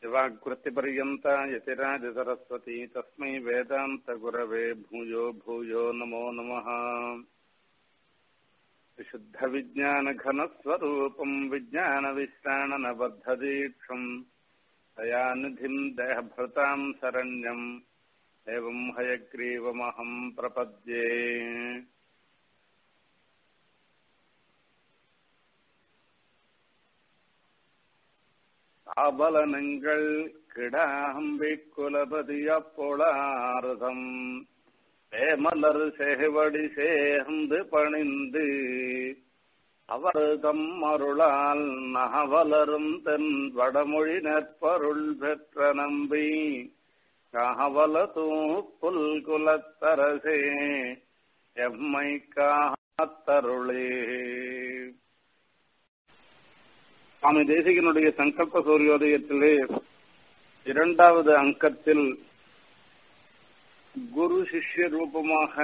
शिवाकृतिपर्यन्ता यतिराजसरस्वती तस्मै वेदान्तगुरवे भूयो भूयो नमो नमः विशुद्धविज्ञानघनस्वरूपम् विज्ञानविश्राणनबद्धदीक्षम् दयानिधिम् देहभृताम् शरण्यम् एवम् हयग्रीवमहम् प्रपद्ये ஆபலனங்கள் கிடாம்பி குலபதியப்பொளாரதம் சேமலர் சேவடி சேர்ந்து பணிந்து அவர் தம் அருளால் நகவலரும் தென் வடமொழி நற்பருள் பெற்ற நம்பி காவல தூப்புல் குலத்தரசே எம்மை காத்தருளே சுவாமி தேசிகனுடைய சங்கல்ப சூரியோதயத்திலே இரண்டாவது அங்கத்தில் குரு சிஷ்ய ரூபமாக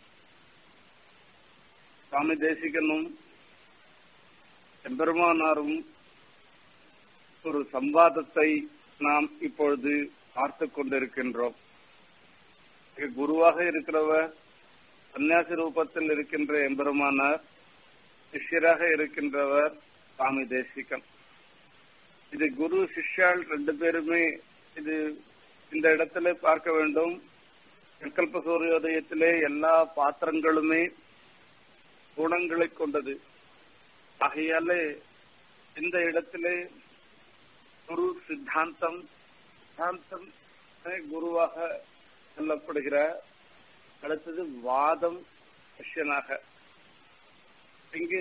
சுவாமி தேசிகனும் எம்பெருமானாரும் ஒரு சம்வாதத்தை நாம் இப்பொழுது பார்த்து கொண்டிருக்கின்றோம் குருவாக இருக்கிறவர் சன்னியாசி ரூபத்தில் இருக்கின்ற எம்பெருமானார் சிஷ்யராக இருக்கின்றவர் சுவாமி தேசிகன் இது குரு சிஷ்யால் ரெண்டு பேருமே இது இந்த இடத்துல பார்க்க வேண்டும் சங்கல்ப சூரியோதயத்திலே எல்லா பாத்திரங்களுமே குணங்களை கொண்டது ஆகையாலே இந்த இடத்திலே குரு சித்தாந்தம் சித்தாந்தம் குருவாக சொல்லப்படுகிறார் அடுத்தது வாதம் சிஷ்யனாக இங்கு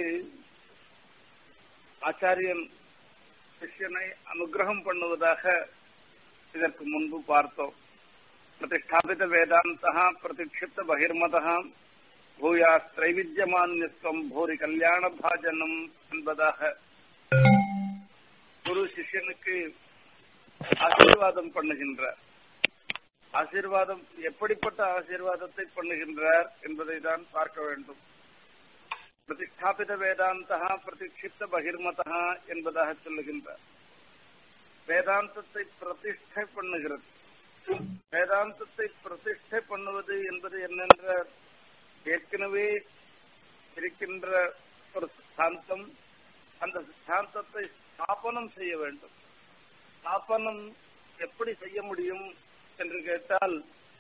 ஆச்சாரியன் சிஷ்யனை அனுகிரகம் பண்ணுவதாக இதற்கு முன்பு பார்த்தோம் பிரதிஷ்டாபித வேதாந்தா பிரதிக்ஷிப்த பகிர்மதா பூயா திரைவித்தியமானியத்துவம் பூரி கல்யாண பாஜனம் என்பதாக குரு சிஷ்யனுக்கு ஆசீர்வாதம் பண்ணுகின்றார் ஆசீர்வாதம் எப்படிப்பட்ட ஆசீர்வாதத்தை பண்ணுகின்றார் என்பதை தான் பார்க்க வேண்டும் பிரதிஷ்டாபித வேதாந்தா பிரதிக்ஷிப்த பகிர்மதா என்பதாக சொல்லுகின்றார் வேதாந்தத்தை பிரதிஷ்டை பண்ணுகிறது வேதாந்தத்தை பிரதிஷ்டை பண்ணுவது என்பது என்னென்ற ஏற்கனவே இருக்கின்ற ஒரு சித்தாந்தம் அந்த சித்தாந்தத்தை ஸ்தாபனம் செய்ய வேண்டும் ஸ்தாபனம் எப்படி செய்ய முடியும் என்று கேட்டால்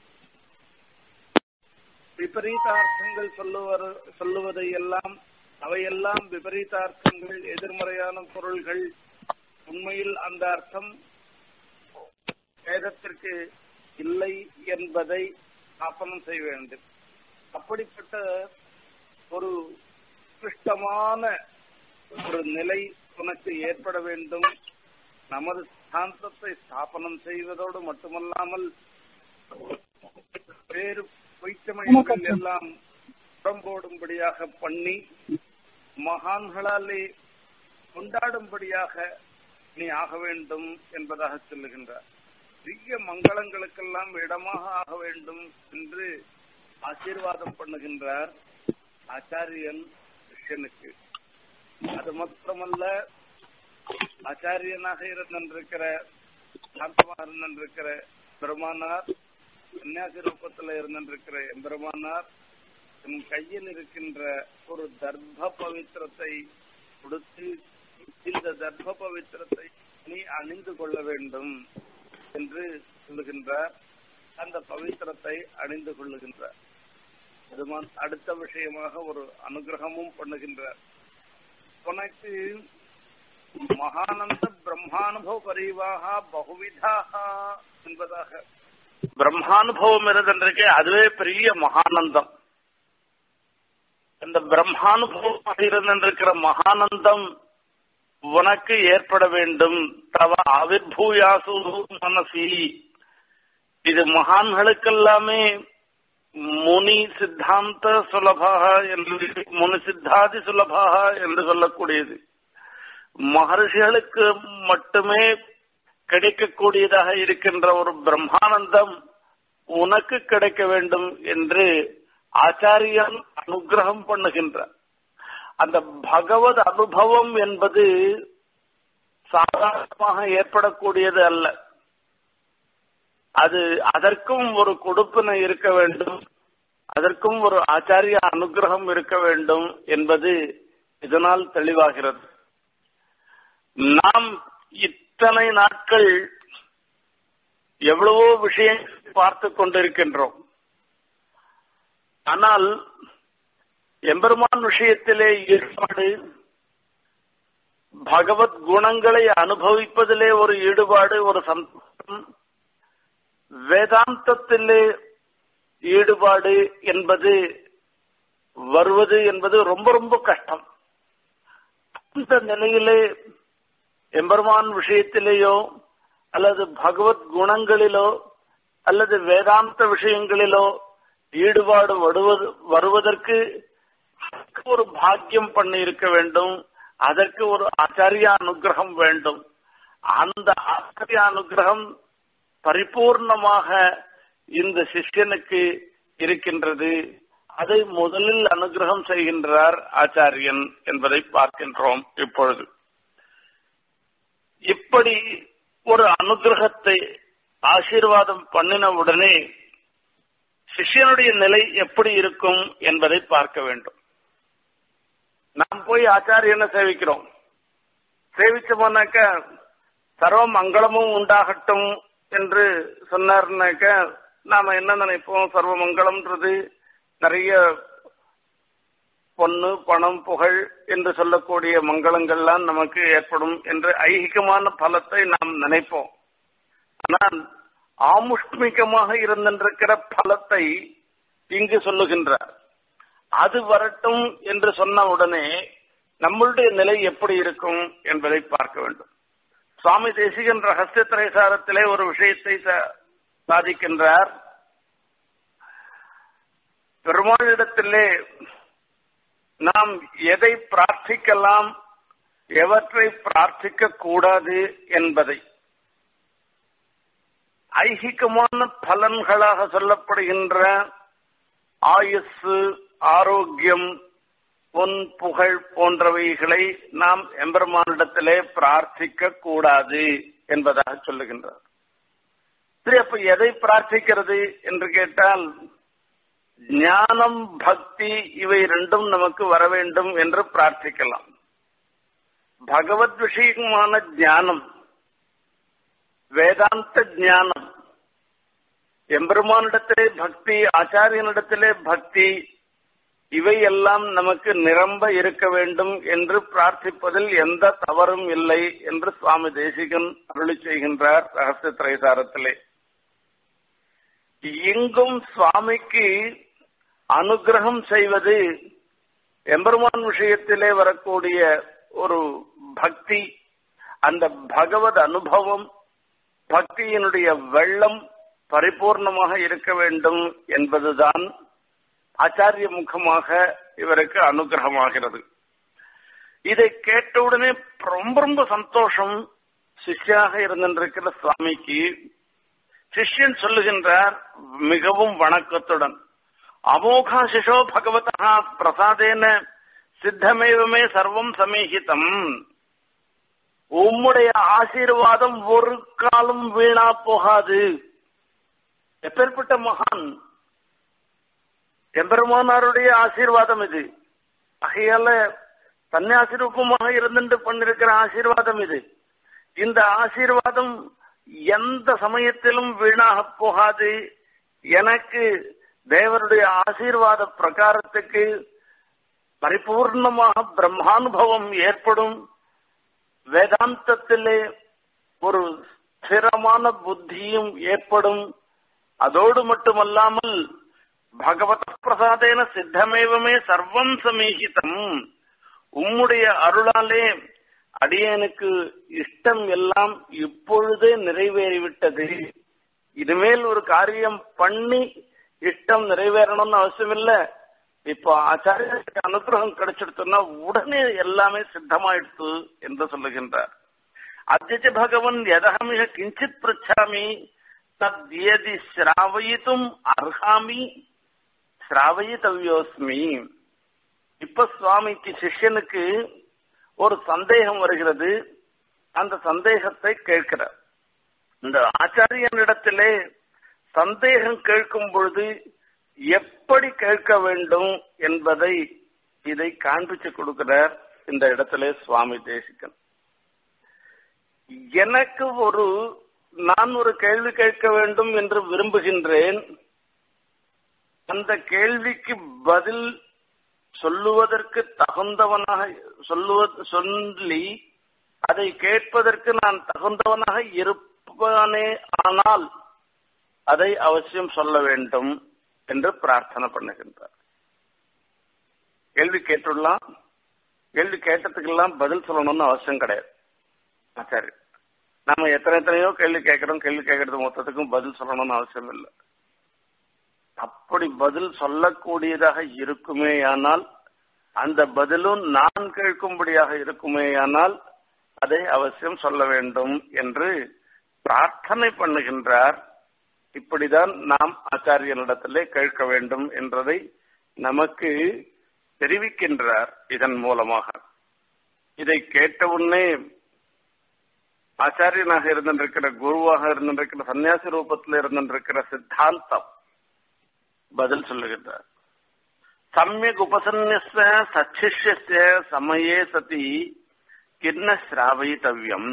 விபரீதார்த்தங்கள் சொல்லுவர் சொல்லுவதை எல்லாம் அவையெல்லாம் விபரீதார்த்தங்கள் எதிர்மறையான பொருள்கள் உண்மையில் அந்த அர்த்தம் வேதத்திற்கு இல்லை என்பதை ஸ்தாபனம் செய்ய வேண்டும் அப்படிப்பட்ட ஒரு கிருஷ்டமான ஒரு நிலை உனக்கு ஏற்பட வேண்டும் நமது சித்தாந்தத்தை ஸ்தாபனம் செய்வதோடு மட்டுமல்லாமல் வேறு பொய்த்தமைகள் எல்லாம் புறம்போடும்படியாக பண்ணி மகான்களாலே கொண்டாடும்படியாக நீ ஆக வேண்டும் என்பதாக சொல்லுகின்றார் பெரிய மங்களங்களுக்கெல்லாம் இடமாக ஆக வேண்டும் என்று ஆசீர்வாதம் பண்ணுகின்றார் ஆச்சாரியன் கிருஷ்ணனுக்கு அது மாத்திரமல்ல ஆச்சாரியனாக இருந்திருக்கிற சாந்தமாக இருந்திருக்கிற பெருமானார் சன்னியாசி ரூபத்தில் இருந்திருக்கிற எம்பெருமானார் என் கையில் இருக்கின்ற ஒரு தர்ப்ப பவித்திரத்தை கொடுத்து இந்த தர்ப்ப பவித்திரத்தை நீ அணிந்து கொள்ள வேண்டும் என்று சொல்லுகின்றார் அந்த பவித்திரத்தை அணிந்து கொள்ளுகின்றார் அது அடுத்த விஷயமாக ஒரு அனுகிரகமும் பண்ணுகின்றார் உனக்கு மகானந்த பிரம்மானுபவ பரிவாக பகுவிதாக என்பதாக பிரம்மானுபவம் இருந்திருக்கே அதுவே பெரிய மகானந்தம் இந்த பிரம்மானுபவமாக இருந்திருக்கிற மகானந்தம் உனக்கு ஏற்பட வேண்டும் தவ அவிர்பூயாசு மனசி இது மகான்களுக்கெல்லாமே முனி சித்தாந்த சுலபாக என்று முனி சித்தாதி சுலபாக என்று சொல்லக்கூடியது மகர்ஷிகளுக்கு மட்டுமே கிடைக்கக்கூடியதாக இருக்கின்ற ஒரு பிரம்மானந்தம் உனக்கு கிடைக்க வேண்டும் என்று ஆச்சாரியன் அனுகிரகம் பண்ணுகின்றார் அந்த பகவத் அனுபவம் என்பது சாதாரணமாக ஏற்படக்கூடியது அல்ல அது அதற்கும் ஒரு கொடுப்பினை இருக்க வேண்டும் அதற்கும் ஒரு ஆச்சாரிய அனுகிரகம் இருக்க வேண்டும் என்பது இதனால் தெளிவாகிறது நாம் இத்தனை நாட்கள் எவ்வளவோ விஷயங்கள் பார்த்து கொண்டிருக்கின்றோம் ஆனால் எம்பெருமான் விஷயத்திலே ஈடுபாடு பகவத் குணங்களை அனுபவிப்பதிலே ஒரு ஈடுபாடு ஒரு சந்தோஷம் வேதாந்தத்திலே ஈடுபாடு என்பது வருவது என்பது ரொம்ப ரொம்ப கஷ்டம் அந்த நிலையிலே எம்பெருமான் விஷயத்திலேயோ அல்லது பகவத் குணங்களிலோ அல்லது வேதாந்த விஷயங்களிலோ ஈடுபாடு வருவது வருவதற்கு ஒரு பாக்கியம் பண்ணி இருக்க வேண்டும் அதற்கு ஒரு ஆச்சாரிய அனுகிரகம் வேண்டும் அந்த ஆச்சாரிய அனுகிரகம் பரிபூர்ணமாக இந்த சிஷ்யனுக்கு இருக்கின்றது அதை முதலில் அனுகிரகம் செய்கின்றார் ஆச்சாரியன் என்பதை பார்க்கின்றோம் இப்பொழுது இப்படி ஒரு அனுகிரகத்தை ஆசீர்வாதம் பண்ணின உடனே சிஷ்யனுடைய நிலை எப்படி இருக்கும் என்பதை பார்க்க வேண்டும் நாம் போய் ஆச்சாரியனை சேவிக்கிறோம் சேவிச்சோம்னாக்க சர்வ மங்களமும் உண்டாகட்டும் என்று சொன்னார்னாக்க நாம என்ன நினைப்போம் சர்வ மங்களம்ன்றது நிறைய பொண்ணு பணம் புகழ் என்று சொல்லக்கூடிய மங்களங்கள்லாம் நமக்கு ஏற்படும் என்று ஐகிகமான பலத்தை நாம் நினைப்போம் ஆனால் ஆமுஷ்மிகமாக இருந்திருக்கிற பலத்தை இங்கு சொல்லுகின்றார் அது வரட்டும் என்று சொன்ன உடனே நம்மளுடைய நிலை எப்படி இருக்கும் என்பதை பார்க்க வேண்டும் சுவாமி தேசிகன் ரகசிய திரைசாரத்திலே ஒரு விஷயத்தை சாதிக்கின்றார் பெருமாளிடத்திலே நாம் எதை பிரார்த்திக்கலாம் எவற்றை பிரார்த்திக்க கூடாது என்பதை ஐகிகமான பலன்களாக சொல்லப்படுகின்ற ஆயுசு ஆரோக்கியம் பொன் புகழ் போன்றவைகளை நாம் எம்பெருமானிடத்திலே பிரார்த்திக்க கூடாது என்பதாக சொல்லுகின்றார் சரி அப்ப எதை பிரார்த்திக்கிறது என்று கேட்டால் ஞானம் பக்தி இவை ரெண்டும் நமக்கு வர வேண்டும் என்று பிரார்த்திக்கலாம் பகவத் விஷயமான ஞானம் வேதாந்த ஞானம் எம்பெருமானிடத்திலே பக்தி ஆச்சாரியனிடத்திலே பக்தி இவை எல்லாம் நமக்கு நிரம்ப இருக்க வேண்டும் என்று பிரார்த்திப்பதில் எந்த தவறும் இல்லை என்று சுவாமி தேசிகன் அருளி செய்கின்றார் ரகசிய திரைசாரத்திலே எங்கும் சுவாமிக்கு அனுகிரகம் செய்வது எம்பெருமான் விஷயத்திலே வரக்கூடிய ஒரு பக்தி அந்த பகவத் அனுபவம் பக்தியினுடைய வெள்ளம் பரிபூர்ணமாக இருக்க வேண்டும் என்பதுதான் ஆச்சாரிய முகமாக இவருக்கு அனுகிரகமாகிறது இதை கேட்டவுடனே ரொம்ப ரொம்ப சந்தோஷம் சிஷ்யாக இருந்திருக்கிற சுவாமிக்கு சிஷ்யன் சொல்லுகின்றார் மிகவும் வணக்கத்துடன் அமோகா சிஷோ பகவதா பிரசாதேன சித்தமேவமே சர்வம் சமீகிதம் உம்முடைய ஆசீர்வாதம் ஒரு காலம் வீணா போகாது எப்பேற்பட்ட மகான் எம்பெருமானாருடைய ஆசீர்வாதம் இது ஆகையால சன்னியாசி ரூபமாக இருந்துட்டு பண்ணிருக்கிற ஆசீர்வாதம் இது இந்த ஆசீர்வாதம் எந்த சமயத்திலும் வீணாக போகாது எனக்கு தேவருடைய ஆசீர்வாத பிரகாரத்துக்கு பரிபூர்ணமாக பிரம்மானுபவம் ஏற்படும் வேதாந்தத்திலே ஒரு ஸ்திரமான புத்தியும் ஏற்படும் அதோடு மட்டுமல்லாமல் பகவத பிரசாதேன சித்தமேவமே சர்வம் சமீகிதம் உம்முடைய அருளாலே அடியனுக்கு இஷ்டம் எல்லாம் இப்பொழுதே நிறைவேறிவிட்டது இனிமேல் ஒரு காரியம் பண்ணி இஷ்டம் நிறைவேறணும்னு அவசியம் இல்ல இப்போ ஆச்சாரியருக்கு அனுகிரகம் கிடைச்சிடுத்துன்னா உடனே எல்லாமே சித்தமாயிடுத்து என்று சொல்லுகின்றார் அத்திய பகவன் எதகமிக கிஞ்சித் பிரிச்சாமி தத்யதி சிராவயித்தும் அர்ஹாமி சிராவயித்தவியோஸ்மி இப்ப சுவாமிக்கு சிஷ்யனுக்கு ஒரு சந்தேகம் வருகிறது அந்த சந்தேகத்தை கேட்கிறார் இந்த ஆச்சாரியனிடத்திலே சந்தேகம் கேட்கும் பொழுது எப்படி கேட்க வேண்டும் என்பதை இதை காண்பிச்சு கொடுக்கிறார் இந்த இடத்துல சுவாமி தேசிகன் எனக்கு ஒரு நான் ஒரு கேள்வி கேட்க வேண்டும் என்று விரும்புகின்றேன் அந்த கேள்விக்கு பதில் சொல்லுவதற்கு தகுந்தவனாக சொல்லுவது சொல்லி அதை கேட்பதற்கு நான் தகுந்தவனாக இருப்பானே ஆனால் அதை அவசியம் சொல்ல வேண்டும் என்று பிரார்த்தனை பண்ணுகின்றார் கேள்வி கேட்டுடலாம் கேள்வி கேட்டதுக்கெல்லாம் பதில் சொல்லணும்னு அவசியம் கிடையாது சரி நம்ம எத்தனை எத்தனையோ கேள்வி கேட்கிறோம் கேள்வி கேட்கறது மொத்தத்துக்கும் பதில் சொல்லணும்னு அவசியம் இல்லை அப்படி பதில் சொல்லக்கூடியதாக இருக்குமேயானால் அந்த பதிலும் நான் கேட்கும்படியாக இருக்குமேயானால் அதை அவசியம் சொல்ல வேண்டும் என்று பிரார்த்தனை பண்ணுகின்றார் இப்படிதான் நாம் ஆச்சாரியனிடத்திலே கேட்க வேண்டும் என்றதை நமக்கு தெரிவிக்கின்றார் இதன் மூலமாக இதை கேட்ட உடனே ஆச்சாரியனாக இருந்திருக்கிற குருவாக இருந்திருக்கிற சன்னியாசி ரூபத்தில் இருந்திருக்கிற சித்தாந்தம் பதில் சொல்லுகின்றார் சமயக் உபசன்னிய சச்சிஷ்ய சமயே சதி கிண்ண சிராவயித்தவ்யம்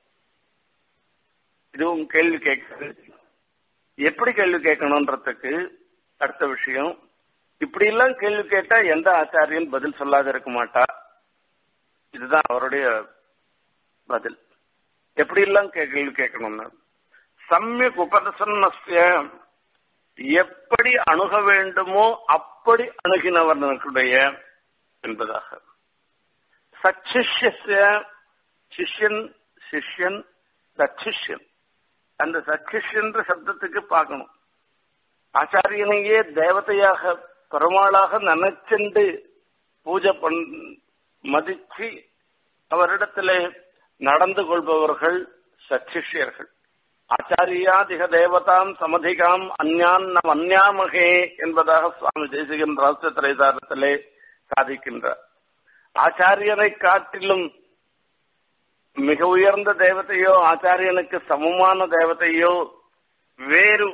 இதுவும் கேள்வி கேட்கிறது எப்படி கேள்வி கேட்கணும்ன்றதுக்கு அடுத்த விஷயம் இப்படி எல்லாம் கேள்வி கேட்டா எந்த ஆச்சாரியன் பதில் சொல்லாத இருக்க மாட்டா இதுதான் அவருடைய பதில் எப்படி எல்லாம் கேள்வி கேட்கணும்னா சமயக் உபசன்னஸ்ய எப்படி அணுக வேண்டுமோ அப்படி அணுகினவர்களுடைய என்பதாக சச்சிஷ்ய சிஷ்யன் சிஷ்யன் சச்சிஷ்யன் அந்த சச்சிஷ்யன்ற சப்தத்துக்கு பார்க்கணும் ஆச்சாரியனையே தேவதையாக பெருமாளாக நினைச்சென்று பூஜை பண் மதிச்சு அவரிடத்திலே நடந்து கொள்பவர்கள் சச்சிஷ்யர்கள் ஆச்சாரியாதிக தேவதாம் சமதிகாம் அந்யான் நம் அந்யாமகே என்பதாக சுவாமி தேசிகன் ரகசிய திரைசாரத்திலே சாதிக்கின்றார் ஆச்சாரியனை காட்டிலும் மிக உயர்ந்த தேவதையோ ஆச்சாரியனுக்கு சமமான தேவதையோ வேறு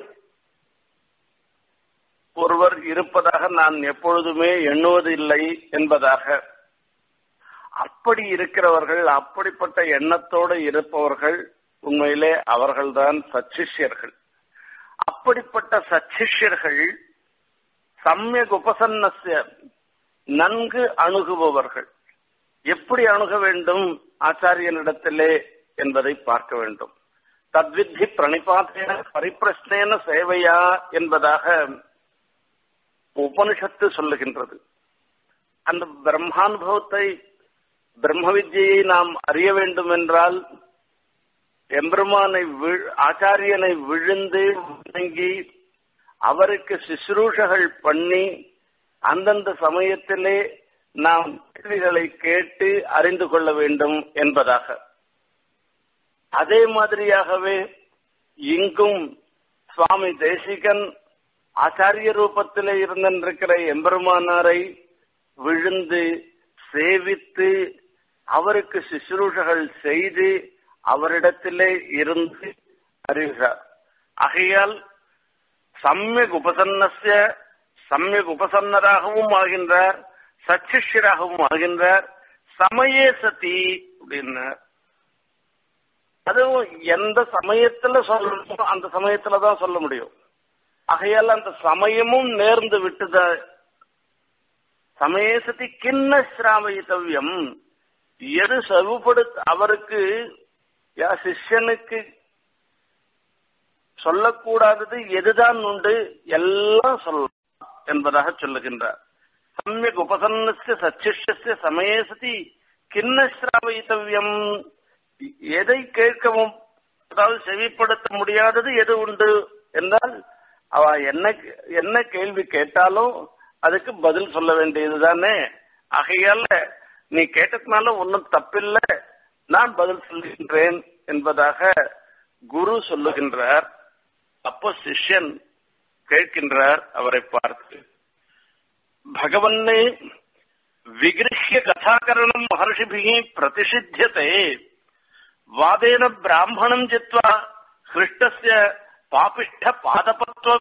ஒருவர் இருப்பதாக நான் எப்பொழுதுமே எண்ணுவது இல்லை என்பதாக அப்படி இருக்கிறவர்கள் அப்படிப்பட்ட எண்ணத்தோடு இருப்பவர்கள் உண்மையிலே அவர்கள்தான் சச்சிஷ்யர்கள் அப்படிப்பட்ட சச்சிஷ்யர்கள் சமயக் உபசன்னசிய நன்கு அணுகுபவர்கள் எப்படி அணுக வேண்டும் ஆச்சாரியனிடத்திலே என்பதை பார்க்க வேண்டும் தத்வித்தி பிரணிபாத்தேன பரிப்பிரஷ்னேன சேவையா என்பதாக உபனிஷத்து சொல்லுகின்றது அந்த பிரம்மானுபவத்தை பிரம்ம வித்யை நாம் அறிய வேண்டும் என்றால் எம்பெருமானை ஆச்சாரியனை விழுந்து வணங்கி அவருக்கு சுசுரூஷகள் பண்ணி அந்தந்த சமயத்திலே நாம் கேள்விகளை கேட்டு அறிந்து கொள்ள வேண்டும் என்பதாக அதே மாதிரியாகவே இங்கும் சுவாமி தேசிகன் ஆச்சாரிய ரூபத்திலே இருந்திருக்கிற எம்பெருமானாரை விழுந்து சேவித்து அவருக்கு சுசுரூஷகள் செய்து அவரிடத்திலே இருந்து அறிகிறார் ஆகையால் சமயக் உபசன்னசிய சமயக் உபசன்னராகவும் ஆகின்றார் சச்சிஷ்யராகவும் ஆகின்றார் சமயே சதி அப்படின்னார் அதுவும் எந்த சமயத்துல சொல்லணுமோ அந்த சமயத்துல தான் சொல்ல முடியும் ஆகையால் அந்த சமயமும் நேர்ந்து விட்டுத சமயசதி கிண்ண சிராமயித்தவ்யம் எது செவுபடுத்த அவருக்கு யா சிஷ்யனுக்கு சொல்லக்கூடாதது எதுதான் உண்டு எல்லாம் சொல்லலாம் என்பதாக சொல்லுகின்றார் சமயக் உபசன்னஸ்ய சச்சிஷ்ய சமயே சதி கிண்ண சிராவயித்தவ்யம் எதை கேட்கவும் அதாவது செவிப்படுத்த முடியாதது எது உண்டு என்றால் அவ என்ன என்ன கேள்வி கேட்டாலும் அதுக்கு பதில் சொல்ல வேண்டியதுதானே ஆகையால நீ கேட்டதுனால ஒன்னும் தப்பில்லை நான் பதில் சொல்லுகின்றேன் என்பதாக குரு சொல்லுகின்றார் அப்போ சிஷ்யன் கேட்கின்றார் அவரை பார்த்து பகவன்னே விகிருஹ்ய கதாகரணம் மகர்ஷிபிகி பிரதிஷித்தியதே வாதேன பிராமணம் ஜித்வா ஹிருஷ்டஸ்ய பாபிஷ்ட பாதபத்துவ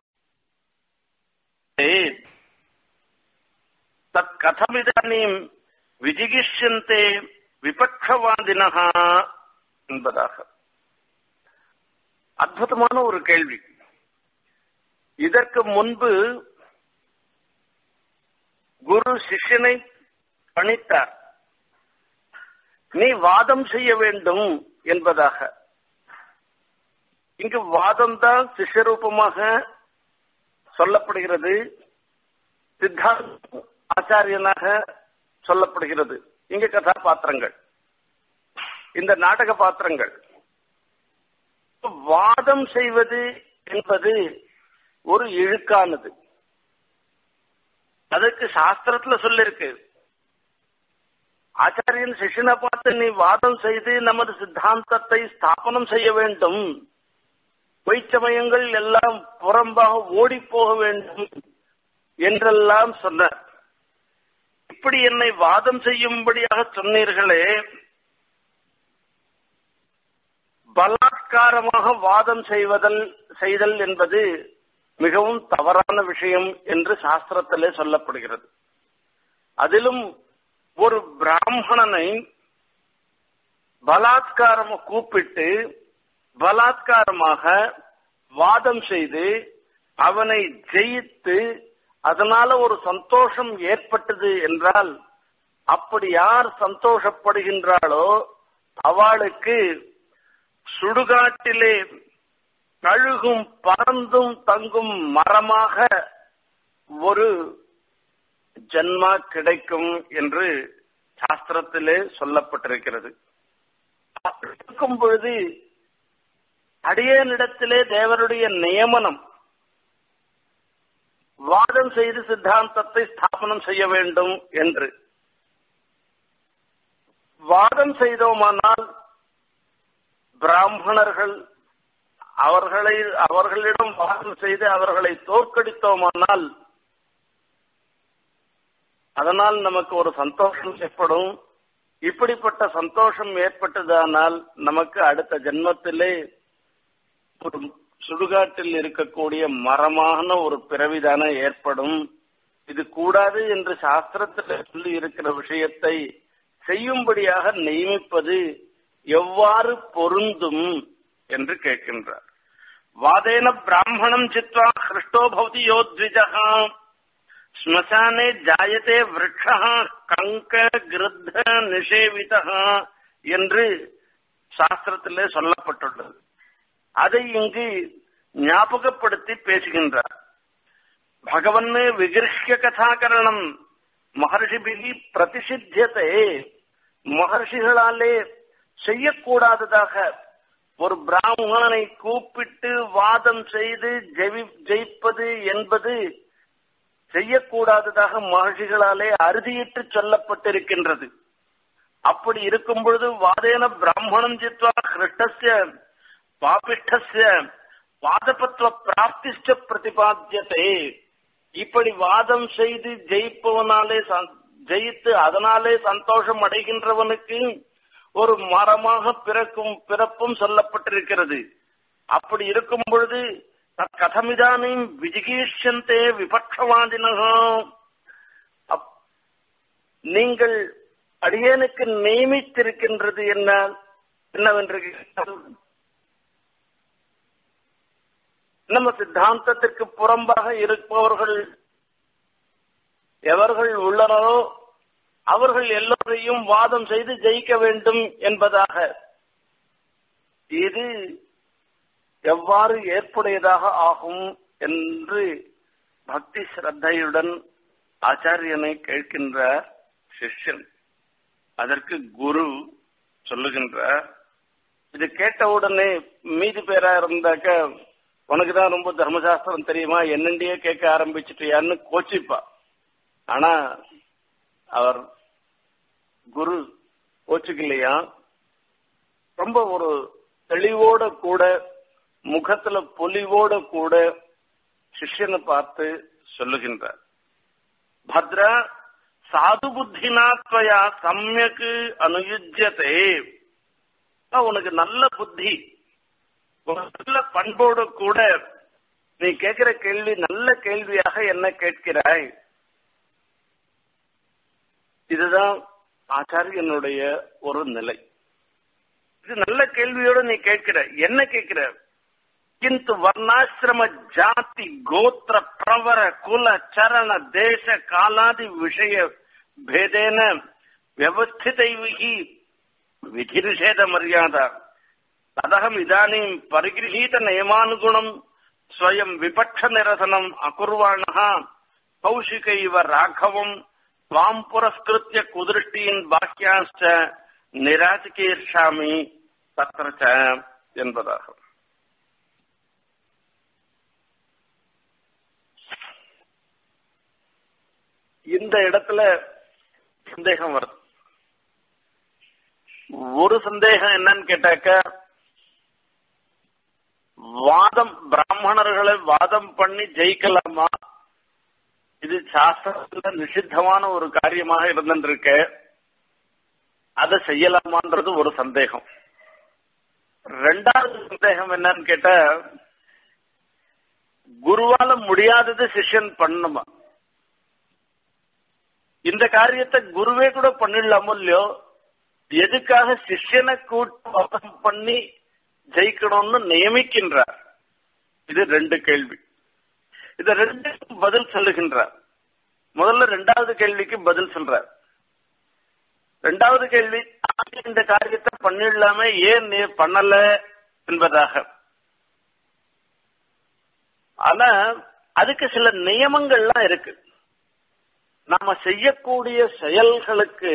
தத் கதமிதானீம் விஜிகிஷ்யந்தே விபக்ஷவாதினஹா என்பதாக அற்புதமான ஒரு கேள்வி இதற்கு முன்பு குரு சிஷ்யனை பணித்தார் நீ வாதம் செய்ய வேண்டும் என்பதாக இங்கு வாதம் தான் சிஷ்யரூபமாக சொல்லப்படுகிறது சித்தாந்த ஆச்சாரியனாக சொல்லப்படுகிறது இங்க கதாபாத்திரங்கள் இந்த நாடக பாத்திரங்கள் வாதம் செய்வது என்பது ஒரு இழுக்கானது அதுக்கு சாஸ்திரத்துல சொல்லிருக்கு ஆச்சாரியன் சிஷ்யனை பார்த்து நீ வாதம் செய்து நமது சித்தாந்தத்தை ஸ்தாபனம் செய்ய வேண்டும் பொய்ச்சமயங்கள் எல்லாம் புறம்பாக ஓடி போக வேண்டும் என்றெல்லாம் சொன்னார் இப்படி என்னை வாதம் செய்யும்படியாக சொன்னீர்களே பலாத்காரமாக வாதம் செய்வதல் செய்தல் என்பது மிகவும் தவறான விஷயம் என்று சாஸ்திரத்திலே சொல்லப்படுகிறது அதிலும் ஒரு பிராமணனை பலாத்காரம் கூப்பிட்டு பலாத்காரமாக வாதம் செய்து அவனை ஜெயித்து அதனால ஒரு சந்தோஷம் ஏற்பட்டது என்றால் அப்படி யார் சந்தோஷப்படுகின்றாளோ அவளுக்கு சுடுகாட்டிலே கழுகும் பறந்தும் தங்கும் மரமாக ஒரு ஜன்மா கிடைக்கும் என்று சாஸ்திரத்திலே சொல்லப்பட்டிருக்கிறது இருக்கும் பொழுது அடியனிடத்திலே தேவருடைய நியமனம் வாதம் செய்து சித்தாந்தத்தை ஸ்தாபனம் செய்ய வேண்டும் என்று வாதம் செய்தோமானால் பிராமணர்கள் அவர்களை அவர்களிடம் வாதம் செய்து அவர்களை தோற்கடித்தோமானால் அதனால் நமக்கு ஒரு சந்தோஷம் ஏற்படும் இப்படிப்பட்ட சந்தோஷம் ஏற்பட்டதானால் நமக்கு அடுத்த ஜென்மத்திலே ஒரு சுடுகாட்டில் இருக்கக்கூடிய மரமான ஒரு பிறவிதான ஏற்படும் இது கூடாது என்று சாஸ்திரத்தில் சொல்லி இருக்கிற விஷயத்தை செய்யும்படியாக நியமிப்பது எவ்வாறு பொருந்தும் என்று கேட்கின்றார் வாதேன பிராமணம் சித்வா ஹிருஷ்டோ பவதி யோத்விஜா ஸ்மசானே ஜாயதே விரக்ஷா கங்க கிருத்த நிஷேவித என்று சாஸ்திரத்திலே சொல்லப்பட்டுள்ளது அதை இங்கு ஞாபகப்படுத்தி பேசுகின்றார் பகவன் விகிருஷ்ய கதாகரணம் மகர்ஷிபிகி பிரதிசித்தியத்தை மகர்ஷிகளாலே செய்யக்கூடாததாக ஒரு பிராமணனை கூப்பிட்டு வாதம் செய்து ஜெவி ஜெயிப்பது என்பது செய்யக்கூடாததாக மகர்ஷிகளாலே அறுதியிட்டு சொல்லப்பட்டிருக்கின்றது அப்படி இருக்கும் பொழுது வாதேன பிராமணம் ஜித்வா ஹிருஷ்டஸ்ய பாபிஷ்டஸ்ய வாதபத்துவ பிராப்திஷ்ட பிரதிபாத்தியத்தை இப்படி வாதம் செய்து ஜெயிப்பவனாலே ஜெயித்து அதனாலே சந்தோஷம் அடைகின்றவனுக்கு ஒரு மரமாக பிறக்கும் பிறப்பும் சொல்லப்பட்டிருக்கிறது அப்படி இருக்கும் பொழுது கதமிதானையும் விஜிகீஷந்தே விபக்ஷவாதினகம் நீங்கள் அடியனுக்கு நியமித்திருக்கின்றது என்ன என்னவென்று நம்ம சித்தாந்தத்திற்கு புறம்பாக இருப்பவர்கள் எவர்கள் உள்ளனரோ அவர்கள் எல்லோரையும் வாதம் செய்து ஜெயிக்க வேண்டும் என்பதாக இது எவ்வாறு ஏற்புடையதாக ஆகும் என்று பக்தி ஸ்ரத்தையுடன் ஆச்சாரியனை கேட்கின்ற சிஷ்யன் அதற்கு குரு சொல்லுகின்றார் இது கேட்ட உடனே மீதி பேரா இருந்தாக்க உனக்கு தான் ரொம்ப தர்மசாஸ்திரம் தெரியுமா என்னண்டியே கேட்க ஆரம்பிச்சிட்டியான்னு கோச்சிப்பா ஆனா அவர் குரு கோச்சுக்கலையா ரொம்ப ஒரு தெளிவோட கூட முகத்துல பொலிவோட கூட சிஷ்யனை பார்த்து சொல்லுகின்றார் பத்ரா சாது புத்தினாத்வயா சமயக்கு அனுயுஜ்யத்தை உனக்கு நல்ல புத்தி ஒரு நல்ல பண்போடு கூட நீ கேட்கிற கேள்வி நல்ல கேள்வியாக என்ன கேட்கிறாய் இதுதான் ஆச்சாரியனுடைய ஒரு நிலை இது நல்ல கேள்வியோட நீ கேட்கிற என்ன கேட்கிற கிந்து வர்ணாசிரம ஜாதி கோத்திர பிரவர குல சரண தேச காலாதி விஷய பேதேன व्यवस्थितैः विधिनिषेधमर्यादा तदहम् इदानीम् परिगृहीतनियमानुगुणम् स्वयम् विपक्षनिरसनम् अकुर्वाणः कौशिकैव राघवम् त्वाम् पुरस्कृत्य कुदृष्टीन् वाक्याश्च निराचिकीर्षामि तत्र च என்பதாக இந்த இடத்துல சந்தேகம் வருது ஒரு சந்தேகம் என்னன்னு கேட்டாக்க வாதம் பிராமணர்களை வாதம் பண்ணி ஜெயிக்கலாமா இது சாஸ்திரத்துல நிஷித்தமான ஒரு காரியமாக இருந்திருக்க அதை செய்யலாமான்றது ஒரு சந்தேகம் ரெண்டாவது சந்தேகம் என்னன்னு கேட்டா குருவால முடியாதது சிஷ்யன் பண்ணுமா இந்த காரியத்தை குருவே கூட பண்ணிடலாமோ இல்லையோ எதுக்காக சிஷ்யனை கூட்டம் பண்ணி ஜெயிக்கணும்னு நியமிக்கின்றார் இது ரெண்டு கேள்வி இத ரெண்டுக்கும் பதில் சொல்லுகின்றார் முதல்ல ரெண்டாவது கேள்விக்கு பதில் சொல்றார் ரெண்டாவது கேள்வி இந்த காரியத்தை பண்ணிடலாமே ஏன் நீ பண்ணல என்பதாக ஆனா அதுக்கு சில நியமங்கள்லாம் இருக்கு நாம செய்யக்கூடிய செயல்களுக்கு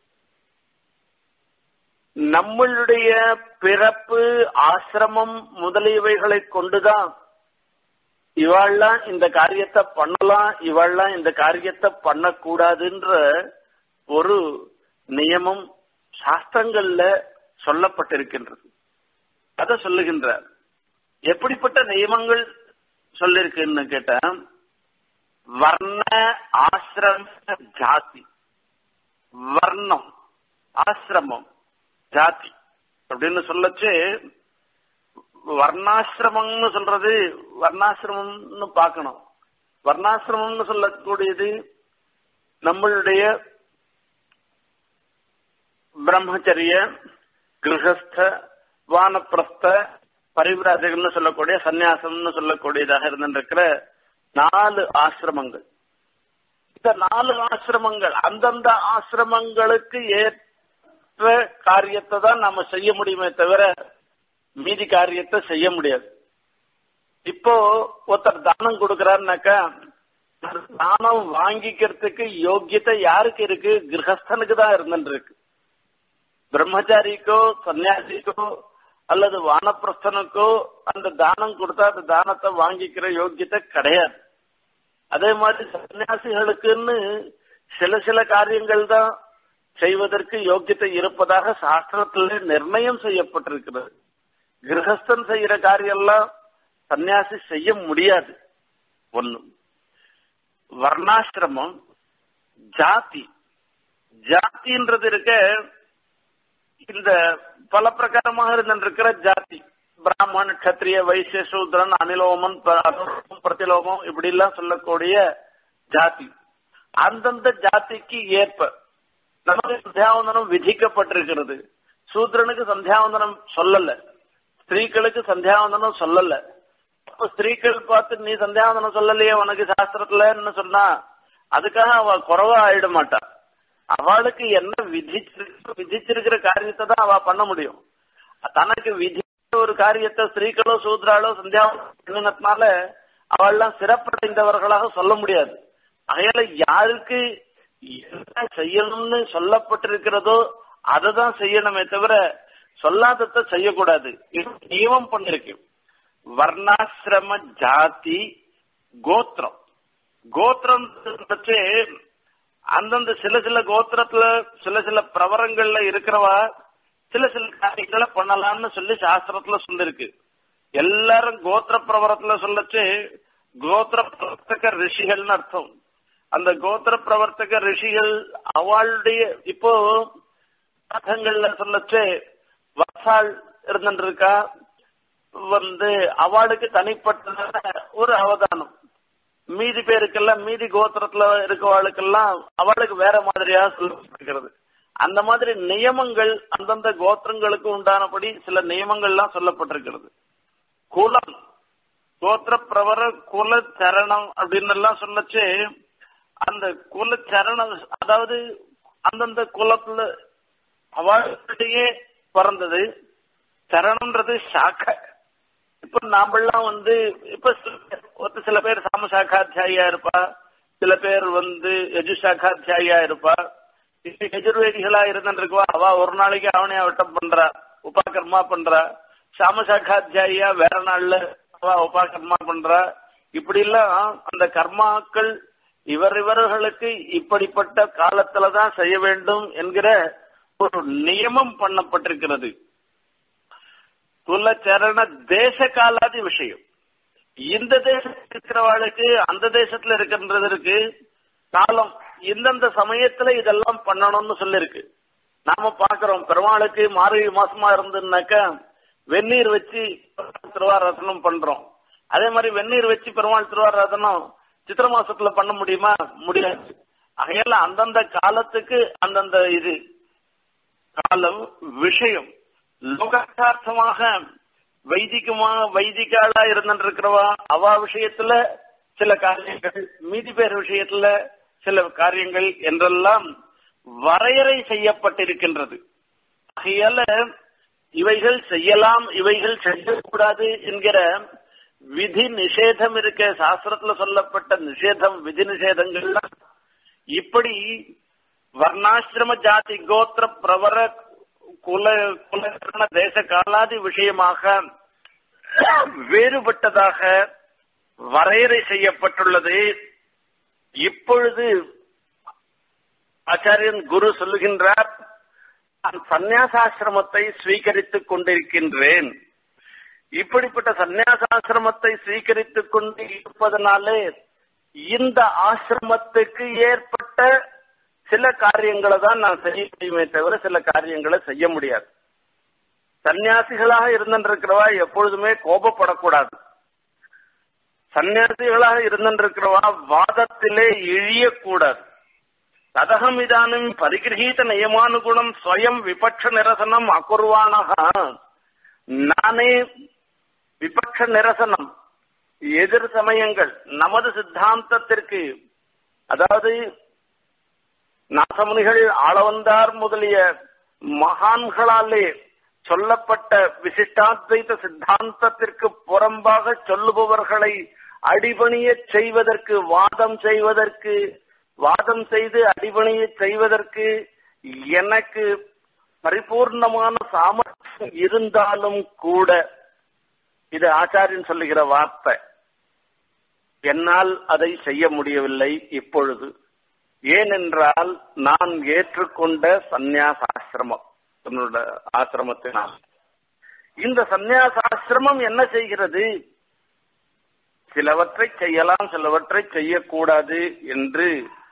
நம்மளுடைய பிறப்பு ஆசிரமம் முதலியவைகளை கொண்டுதான் இவாள்லாம் இந்த காரியத்தை பண்ணலாம் இவாள்லாம் இந்த காரியத்தை பண்ணக்கூடாதுன்ற ஒரு நியமம் சாஸ்திரங்கள்ல சொல்லப்பட்டிருக்கின்றது அதை சொல்லுகின்றார் எப்படிப்பட்ட நியமங்கள் சொல்லிருக்குன்னு கேட்டா வர்ண ஆசிரம ஜாதி வர்ணம் ஆசிரமம் ஜாதி அப்படின்னு சொல்லச்சு வர்ணாசிரமம்னு சொல்றது வர்ணாசிரமம்னு பார்க்கணும் வர்ணாசிரமம்னு சொல்லக்கூடியது நம்மளுடைய பிரம்மச்சரிய கிரகஸ்த வானப்பிரஸ்த பரிவிராஜகம்னு சொல்லக்கூடிய சந்நியாசம்னு சொல்லக்கூடியதாக இருந்திருக்கிற நாலு ஆசிரமங்கள் இந்த நாலு ஆசிரமங்கள் அந்தந்த ஆசிரமங்களுக்கு ஏற்ற காரியத்தை தான் நாம செய்ய முடியுமே தவிர மீதி காரியத்தை செய்ய முடியாது இப்போ ஒருத்தர் தானம் கொடுக்கறாருனாக்கா தானம் வாங்கிக்கிறதுக்கு யோக்கியத்தை யாருக்கு இருக்கு கிரகஸ்தனுக்கு தான் இருந்துட்டு இருக்கு பிரம்மச்சாரிக்கோ சன்னியாசிக்கோ அல்லது வானப்பிரஸ்தனுக்கோ அந்த தானம் கொடுத்தா அந்த தானத்தை வாங்கிக்கிற யோக்கியத்தை கிடையாது அதே மாதிரி சன்னியாசிகளுக்குன்னு சில சில காரியங்கள் தான் செய்வதற்கு யோக்கியத்தை இருப்பதாக சாஸ்திரத்திலே நிர்ணயம் செய்யப்பட்டிருக்கிறது கிரகஸ்தன் செய்யற காரியம்லாம் சன்னியாசி செய்ய முடியாது ஒண்ணு வர்ணாசிரமம் ஜாதி ஜாதின்றது இருக்க இந்த பல பிரகாரமாக இருந்திருக்கிற ஜாதி பிராமணன் கத்திரிய வைசிய சூத்ரன் அனிலோமன் பிரதிலோமம் இப்படி எல்லாம் சொல்லக்கூடிய ஜாதி அந்தந்த ஜாதிக்கு ஏற்ப நமக்கு சந்தியாவந்தனம் விதிக்கப்பட்டிருக்கிறது சூத்ரனுக்கு சந்தியாவந்தனம் சொல்லல ஸ்திரீகளுக்கு சந்தியாவந்தனம் சொல்லல அப்ப ஸ்திரீகள் பார்த்து நீ சந்தியாவந்தனம் சொல்லலையே உனக்கு சாஸ்திரத்துலன்னு சொன்னா அதுக்காக அவ குறவா ஆயிட மாட்டா அவளுக்கு என்ன விதிச்சிருக்க விதிச்சிருக்கிற காரியத்தை தான் அவ பண்ண முடியும் தனக்கு விதி ஒரு காரியத்தை ஸ்திரீகளோ சூத்ராலோ சந்தியாவந்தனால அவள்லாம் சிறப்படைந்தவர்களாக சொல்ல முடியாது அதையால யாருக்கு என்ன செய்யணும்னு சொல்லப்பட்டிருக்கிறதோ அதை தான் செய்யணுமே தவிர சொல்லாததை செய்யக்கூடாது நியமம் பண்ணிருக்கு வர்ணாசிரம ஜாதி கோத்திரம் கோத்திரம் வச்சு அந்தந்த சில சில கோத்திரத்துல சில சில பிரவரங்கள்ல இருக்கிறவா சில சில காரியங்களை பண்ணலாம்னு சொல்லி சாஸ்திரத்துல சொல்லிருக்கு எல்லாரும் கோத்திர பிரவரத்துல சொல்லச்சு கோத்திர பிரவர்த்தக ரிஷிகள்னு அர்த்தம் அந்த கோத்திர பிரவர்த்தக ரிஷிகள் அவளுடைய இப்போ பாடங்கள்ல சொல்லச்சு வசால் இருந்துருக்கா வந்து அவளுக்கு தனிப்பட்டதான ஒரு அவதானம் மீதி பேருக்கெல்லாம் மீதி கோத்திரத்துல இருக்கவாளுக்கெல்லாம் அவளுக்கு வேற மாதிரியா சொல்லப்பட்டிருக்கிறது அந்த மாதிரி நியமங்கள் அந்தந்த கோத்திரங்களுக்கு உண்டானபடி சில நியமங்கள்லாம் சொல்லப்பட்டிருக்கிறது குலம் கோத்திர பிரவர குல சரணம் அப்படின்னு எல்லாம் சொல்லச்சு அந்த குல சரணம் அதாவது அந்தந்த குலத்துல அவளுடைய பிறந்தது சரணம்ன்றது சாக்கை இப்ப நாமெல்லாம் வந்து இப்ப ஒரு சில பேர் சாமசாக்காத்தியாயா இருப்பா சில பேர் வந்து யஜுசாக்காத்தியாயா இருப்பா எஜுர்வேதிகளா இருந்துருக்குவா அவ ஒரு நாளைக்கு அவனே வட்டம் பண்றா உபாகர்மா பண்றா சாமசாக்காத்தியாயா வேற நாள்ல அவ உபாகர்மா பண்றா இப்படி எல்லாம் அந்த கர்மாக்கள் இவர் இவர்களுக்கு இப்படிப்பட்ட காலத்துலதான் செய்ய வேண்டும் என்கிற ஒரு நியமம் பண்ணப்பட்டிருக்கிறது குலச்சரண தேச காலாதி விஷயம் இந்த தேசத்தில் இருக்கிறவாளுக்கு அந்த தேசத்துல இருக்கின்றதற்கு காலம் இந்தந்த சமயத்துல இதெல்லாம் பண்ணணும்னு சொல்லிருக்கு நாம பாக்குறோம் பெருமாளுக்கு மார்கழி மாசமா இருந்துன்னாக்கா வெந்நீர் வச்சு திருவாராதனம் பண்றோம் அதே மாதிரி வெந்நீர் வச்சு பெருமாள் திருவாராதனம் சித்திர மாசத்துல பண்ண முடியுமா முடியாது ஆகையால அந்தந்த காலத்துக்கு அந்தந்த இது காலம் விஷயம் லோகார்த்தமாக வைதிகமா வைதிகாலா இருந்துருக்கிறவா அவா விஷயத்துல சில காரியங்கள் மீதி பேர் விஷயத்துல சில காரியங்கள் என்றெல்லாம் வரையறை செய்யப்பட்டிருக்கின்றது ஆகையால இவைகள் செய்யலாம் இவைகள் செய்யக்கூடாது என்கிற விதி நிஷேதம் இருக்க சாஸ்திரத்துல சொல்லப்பட்ட நிஷேதம் விதி நிஷேதங்கள்லாம் இப்படி வர்ணாசிரம ஜாதி கோத்திர பிரவர குல குலகரண தேச காலாதி விஷயமாக வேறுபட்டதாக வரையறை செய்யப்பட்டுள்ளது இப்பொழுது ஆச்சாரியன் குரு சொல்லுகின்றார் நான் சந்நியாசாசிரமத்தை ஸ்வீகரித்துக் கொண்டிருக்கின்றேன் இப்படிப்பட்ட சந்நியாசாசிரமத்தை ஸ்வீகரித்துக் கொண்டு இருப்பதனாலே இந்த ஆசிரமத்துக்கு ஏற்பட்ட சில காரியங்களை தான் நான் செய்ய முடியுமே தவிர சில காரியங்களை செய்ய முடியாது சன்னியாசிகளாக இருந்திருக்கிறவா எப்பொழுதுமே கோபப்படக்கூடாது சன்னியாசிகளாக இருந்திருக்கிறவா வாதத்திலே இழியக்கூடாது ததகம் இதானும் பரிகிரகீத நியமானுகுணம் ஸ்வயம் விபட்ச நிரசனம் அகுர்வானக நானே விபட்ச நிரசனம் எதிர் சமயங்கள் நமது சித்தாந்தத்திற்கு அதாவது நாசமுனிகள் ஆளவந்தார் முதலிய மகான்களாலே சொல்லப்பட்ட விசிஷ்டாத்வைத சித்தாந்தத்திற்கு புறம்பாக சொல்லுபவர்களை அடிபணிய செய்வதற்கு வாதம் செய்வதற்கு வாதம் செய்து அடிபணிய செய்வதற்கு எனக்கு பரிபூர்ணமான சாமர்த்தியம் இருந்தாலும் கூட இது ஆச்சாரியன் சொல்லுகிற வார்த்தை என்னால் அதை செய்ய முடியவில்லை இப்பொழுது ஏனென்றால் நான் ஏற்றுக்கொண்ட சந்நியாசாசிரமம் என்னோட ஆசிரமத்தினால் இந்த சந்நியாசாசிரமம் என்ன செய்கிறது சிலவற்றை செய்யலாம் சிலவற்றை செய்யக்கூடாது என்று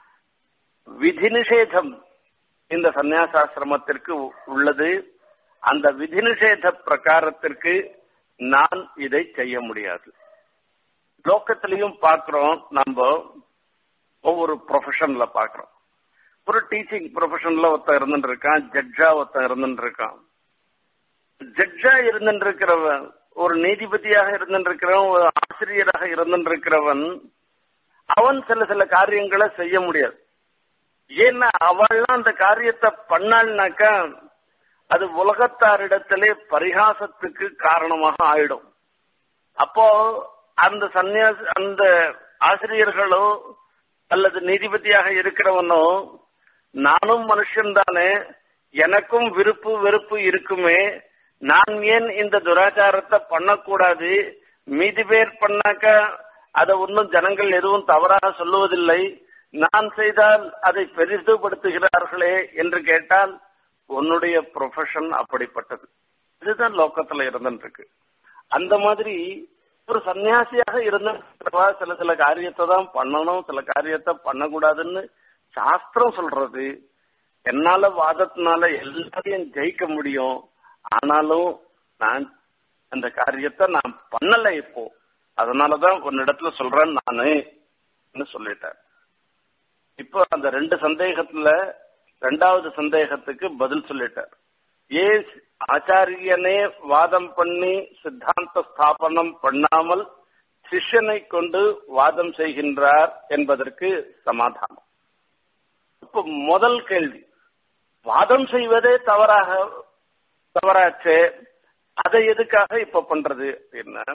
விதி நிஷேதம் இந்த சந்நியாசாசிரமத்திற்கு உள்ளது அந்த விதி நிஷேத பிரகாரத்திற்கு நான் இதை செய்ய முடியாது லோக்கத்திலையும் பார்க்கிறோம் நம்ம ஒவ்வொரு ப்ரொஃபஷன்ல பாக்குறோம் ஒரு டீச்சிங் ப்ரொஃபஷன்ல ஒருத்தன் இருந்துட்டு இருக்கான் ஜட்ஜா ஒருத்தன் இருந்துட்டு இருக்கான் ஜட்ஜா இருந்துட்டு இருக்கிறவன் ஒரு நீதிபதியாக இருந்துட்டு இருக்கிறவன் ஒரு ஆசிரியராக இருந்துட்டு இருக்கிறவன் அவன் சில சில காரியங்களை செய்ய முடியாது ஏன்னா அவள்லாம் அந்த காரியத்தை பண்ணாள்னாக்கா அது உலகத்தாரிடத்திலே பரிகாசத்துக்கு காரணமாக ஆயிடும் அப்போ அந்த சன்னியாசி அந்த ஆசிரியர்களோ அல்லது நீதிபதியாக இருக்கிறவனோ நானும் மனுஷன் தானே எனக்கும் விருப்பு வெறுப்பு இருக்குமே நான் ஏன் இந்த துராச்சாரத்தை பண்ணக்கூடாது மீதி பேர் பண்ணாக்க அதை ஒன்றும் ஜனங்கள் எதுவும் தவறாக சொல்லுவதில்லை நான் செய்தால் அதை பெரிதுபடுத்துகிறார்களே என்று கேட்டால் உன்னுடைய ப்ரொஃபஷன் அப்படிப்பட்டது இதுதான் லோக்கத்துல இருந்துருக்கு அந்த மாதிரி ஒரு சன்னியாசியாக இருந்தவா சில சில காரியத்தை தான் பண்ணணும் சில காரியத்தை பண்ணக்கூடாதுன்னு சாஸ்திரம் சொல்றது என்னால வாதத்தினால எல்லாரையும் ஜெயிக்க முடியும் ஆனாலும் நான் அந்த காரியத்தை நான் பண்ணல இப்போ அதனாலதான் உன்னிடத்துல சொல்றேன் நானு சொல்லிட்டேன் இப்போ அந்த ரெண்டு சந்தேகத்துல ரெண்டாவது சந்தேகத்துக்கு பதில் சொல்லிட்டார் ஏ ஆச்சாரியனே வாதம் பண்ணி சித்தாந்த ஸ்தாபனம் பண்ணாமல் சிஷ்யனை கொண்டு வாதம் செய்கின்றார் என்பதற்கு சமாதானம் இப்போ முதல் கேள்வி வாதம் செய்வதே தவறாக தவறாச்சே அதை எதுக்காக இப்ப பண்றது அப்படின்னா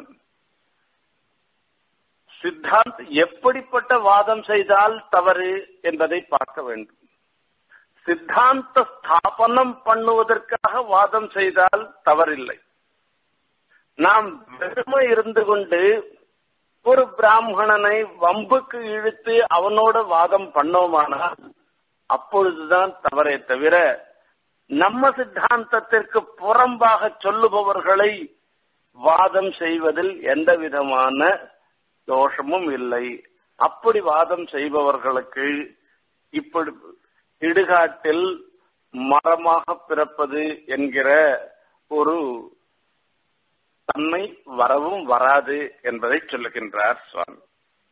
சித்தாந்த் எப்படிப்பட்ட வாதம் செய்தால் தவறு என்பதை பார்க்க வேண்டும் சித்தாந்த ஸ்தாபனம் பண்ணுவதற்காக வாதம் செய்தால் தவறில்லை நாம் வெறுமை இருந்து கொண்டு ஒரு பிராமணனை வம்புக்கு இழுத்து அவனோட வாதம் பண்ணோமானால் அப்பொழுதுதான் தவறே தவிர நம்ம சித்தாந்தத்திற்கு புறம்பாக சொல்லுபவர்களை வாதம் செய்வதில் எந்த விதமான தோஷமும் இல்லை அப்படி வாதம் செய்பவர்களுக்கு இப்படி இடுகாட்டில் மரமாக பிறப்பது என்கிற ஒரு தன்மை வரவும் வராது என்பதை சொல்லுகின்றார் சுவாமி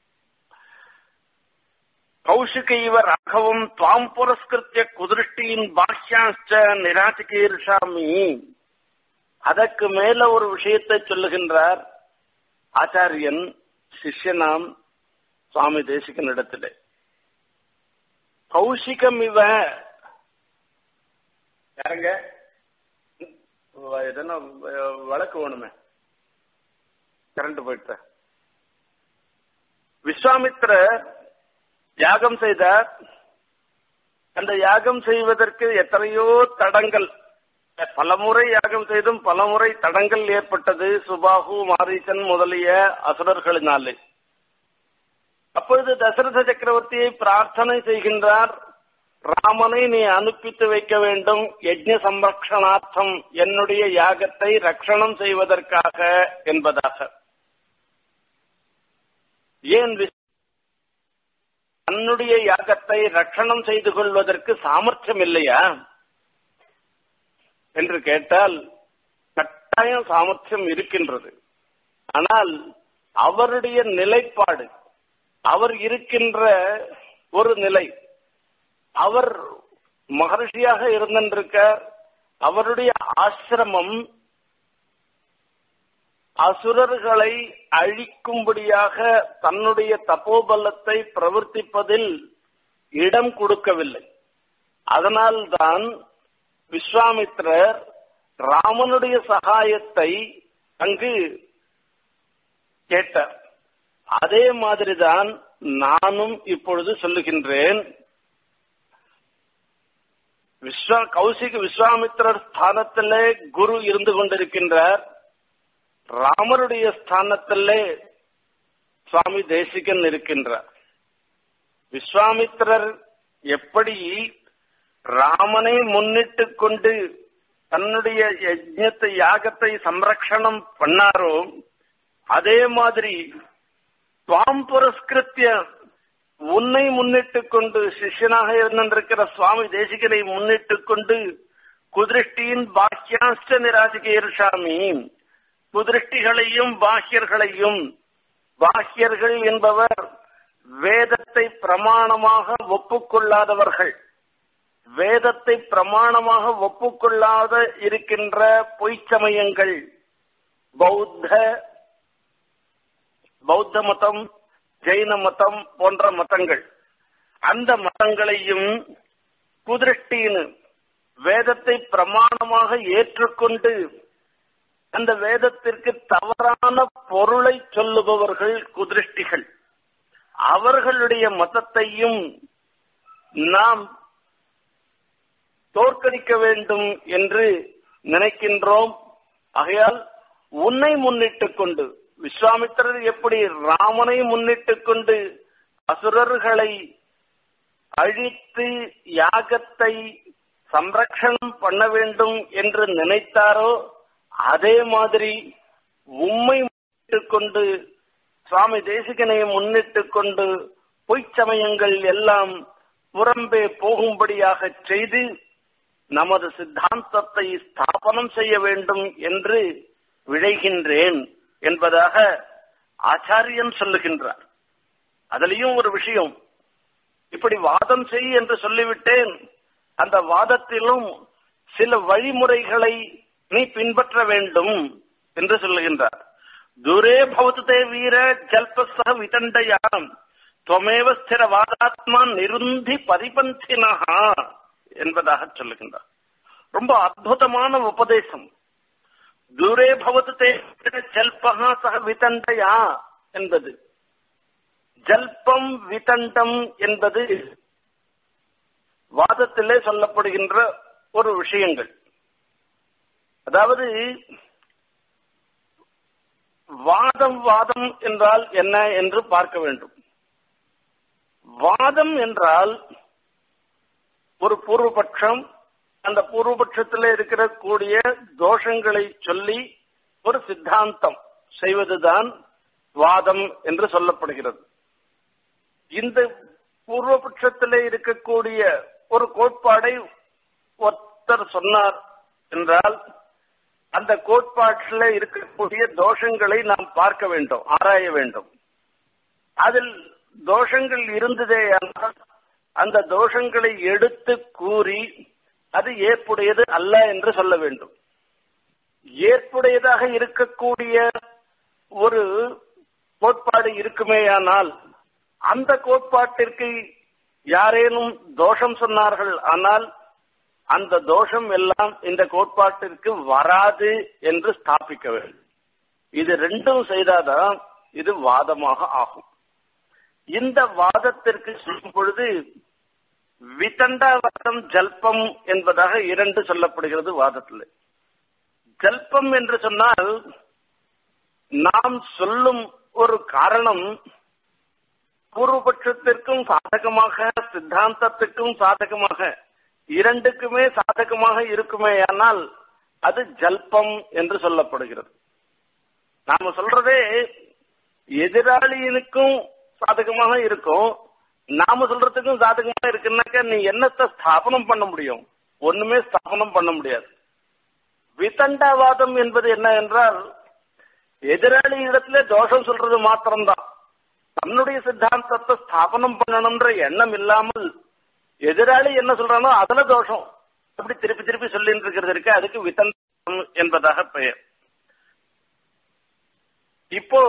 கௌஷிகைவ ராഘவம் துவாம் புரஸ்கிருத்திய குதிருஷ்டியின் பாஷ்யாச்ச நிராசிகீர்ஷாமி அதற்கு மேல ஒரு விஷயத்தை சொல்லுகின்றார் ஆச்சாரியன் சிஷ்யனாம் சுவாமி தேசிகன் இடத்திலே கௌஷிகம் இவ யாருங்க எதனா வழக்கு வேணுமே கரண்ட் போயிட்ட விஸ்வாமித்திர யாகம் செய்தார் அந்த யாகம் செய்வதற்கு எத்தனையோ தடங்கள் பலமுறை யாகம் செய்தும் பலமுறை தடங்கள் ஏற்பட்டது சுபாகு மாரீசன் முதலிய அசுரர்களினாலே அப்பொழுது தசரத சக்கரவர்த்தியை பிரார்த்தனை செய்கின்றார் ராமனை நீ அனுப்பித்து வைக்க வேண்டும் யஜ்ஞ சம்ரக்ஷணார்த்தம் என்னுடைய யாகத்தை ரட்சணம் செய்வதற்காக என்பதாக ஏன் தன்னுடைய யாகத்தை ரட்சணம் செய்து கொள்வதற்கு சாமர்த்தியம் இல்லையா என்று கேட்டால் கட்டாயம் சாமர்த்தியம் இருக்கின்றது ஆனால் அவருடைய நிலைப்பாடு அவர் இருக்கின்ற ஒரு நிலை அவர் மகர்ஷியாக இருந்திருக்க அவருடைய ஆசிரமம் அசுரர்களை அழிக்கும்படியாக தன்னுடைய தப்போபலத்தை பிரவர்த்திப்பதில் இடம் கொடுக்கவில்லை அதனால்தான் விஸ்வாமித்திரர் ராமனுடைய சகாயத்தை அங்கு கேட்டார் அதே மாதிரிதான் நானும் இப்பொழுது சொல்லுகின்றேன் விஸ்வா கௌசிக விஸ்வாமித்திரர் ஸ்தானத்திலே குரு இருந்து கொண்டிருக்கின்றார் ராமருடைய ஸ்தானத்திலே சுவாமி தேசிகன் இருக்கின்றார் விஸ்வாமித்திரர் எப்படி ராமனை முன்னிட்டு கொண்டு தன்னுடைய யஜ்ஞத்தை யாகத்தை சம்ரக்ஷணம் பண்ணாரோ அதே மாதிரி துவாம் புரஸ்கிருத்திய உன்னை முன்னிட்டு கொண்டு சிஷ்யனாக இருந்திருக்கிற சுவாமி தேசிகனை முன்னிட்டு கொண்டு குதிருஷ்டியின் பாக்கியாஷ்ட நிராசிகீர்ஷாமி குதிருஷ்டிகளையும் பாக்கியர்களையும் பாக்கியர்கள் என்பவர் வேதத்தை பிரமாணமாக ஒப்புக்கொள்ளாதவர்கள் வேதத்தை பிரமாணமாக ஒப்புக்கொள்ளாத இருக்கின்ற பொய்ச்சமயங்கள் பௌத்த பௌத்த மதம் ஜெயின மதம் போன்ற மதங்கள் அந்த மதங்களையும் குதிருஷ்டின்னு வேதத்தை பிரமாணமாக ஏற்றுக்கொண்டு அந்த வேதத்திற்கு தவறான பொருளை சொல்லுபவர்கள் குதிருஷ்டிகள் அவர்களுடைய மதத்தையும் நாம் தோற்கடிக்க வேண்டும் என்று நினைக்கின்றோம் ஆகையால் உன்னை முன்னிட்டுக் கொண்டு விஸ்வாமித்திரர் எப்படி ராமனை முன்னிட்டுக் கொண்டு அசுரர்களை அழித்து யாகத்தை சம்ரக்ஷணம் பண்ண வேண்டும் என்று நினைத்தாரோ அதே மாதிரி உம்மை முன்னிட்டுக் கொண்டு சுவாமி தேசிகனை முன்னிட்டுக் கொண்டு பொய்ச்சமயங்கள் எல்லாம் புறம்பே போகும்படியாக செய்து நமது சித்தாந்தத்தை ஸ்தாபனம் செய்ய வேண்டும் என்று விழைகின்றேன் என்பதாக ஆச்சாரியன் சொல்லுகின்றார் அதுலயும் ஒரு விஷயம் இப்படி வாதம் செய் என்று சொல்லிவிட்டேன் அந்த வாதத்திலும் சில வழிமுறைகளை நீ பின்பற்ற வேண்டும் என்று சொல்லுகின்றார் துரே பவத்துதே வீர ஜல்பசக விதண்டயாம் துவமேவ ஸ்திர வாதாத்மா நிருந்தி பரிபந்தினஹா என்பதாக சொல்லுகின்றார் ரொம்ப அற்புதமான உபதேசம் தூரே பவத்துதே ஜல்பகா சக விதண்டயா என்பது ஜல்பம் விதண்டம் என்பது வாதத்திலே சொல்லப்படுகின்ற ஒரு விஷயங்கள் அதாவது வாதம் வாதம் என்றால் என்ன என்று பார்க்க வேண்டும் வாதம் என்றால் ஒரு பூர்வபட்சம் அந்த பூர்வபட்சத்தில் இருக்கிற கூடிய தோஷங்களை சொல்லி ஒரு சித்தாந்தம் செய்வதுதான் வாதம் என்று சொல்லப்படுகிறது இந்த பூர்வபட்சத்தில் இருக்கக்கூடிய ஒரு கோட்பாடை ஒருத்தர் சொன்னார் என்றால் அந்த கோட்பாட்டில் இருக்கக்கூடிய தோஷங்களை நாம் பார்க்க வேண்டும் ஆராய வேண்டும் அதில் தோஷங்கள் இருந்ததே ஆனால் அந்த தோஷங்களை எடுத்து கூறி அது ஏற்புடையது அல்ல என்று சொல்ல வேண்டும் ஏற்புடையதாக இருக்கக்கூடிய ஒரு கோட்பாடு இருக்குமேயானால் அந்த கோட்பாட்டிற்கு யாரேனும் தோஷம் சொன்னார்கள் ஆனால் அந்த தோஷம் எல்லாம் இந்த கோட்பாட்டிற்கு வராது என்று ஸ்தாபிக்க வேண்டும் இது ரெண்டும் செய்தாதான் இது வாதமாக ஆகும் இந்த வாதத்திற்கு சொல்லும் பொழுது விதண்டாவாதம் ஜல்பம் என்பதாக இரண்டு சொல்லப்படுகிறது வாதத்தில் ஜல்பம் என்று சொன்னால் நாம் சொல்லும் ஒரு காரணம் பூர்வபட்சத்திற்கும் சாதகமாக சித்தாந்தத்திற்கும் சாதகமாக இரண்டுக்குமே சாதகமாக இருக்குமே ஆனால் அது ஜல்பம் என்று சொல்லப்படுகிறது நாம சொல்றதே எதிராளியினுக்கும் சாதகமாக இருக்கும் நாம சொல்றதுக்கும் சாதகமாக இருக்குன்னாக்க நீ என்னத்தை ஸ்தாபனம் பண்ண முடியும் ஒண்ணுமே ஸ்தாபனம் பண்ண முடியாது விதண்டாவாதம் என்பது என்ன என்றால் எதிராளி இடத்துல தோஷம் சொல்றது மாத்திரம்தான் தன்னுடைய சித்தாந்தத்தை ஸ்தாபனம் பண்ணணும்ன்ற எண்ணம் இல்லாமல் எதிராளி என்ன சொல்றானோ அதுல தோஷம் அப்படி திருப்பி திருப்பி சொல்லிட்டு இருக்கிறது இருக்கு அதுக்கு விதண்டம் என்பதாக பெயர் இப்போ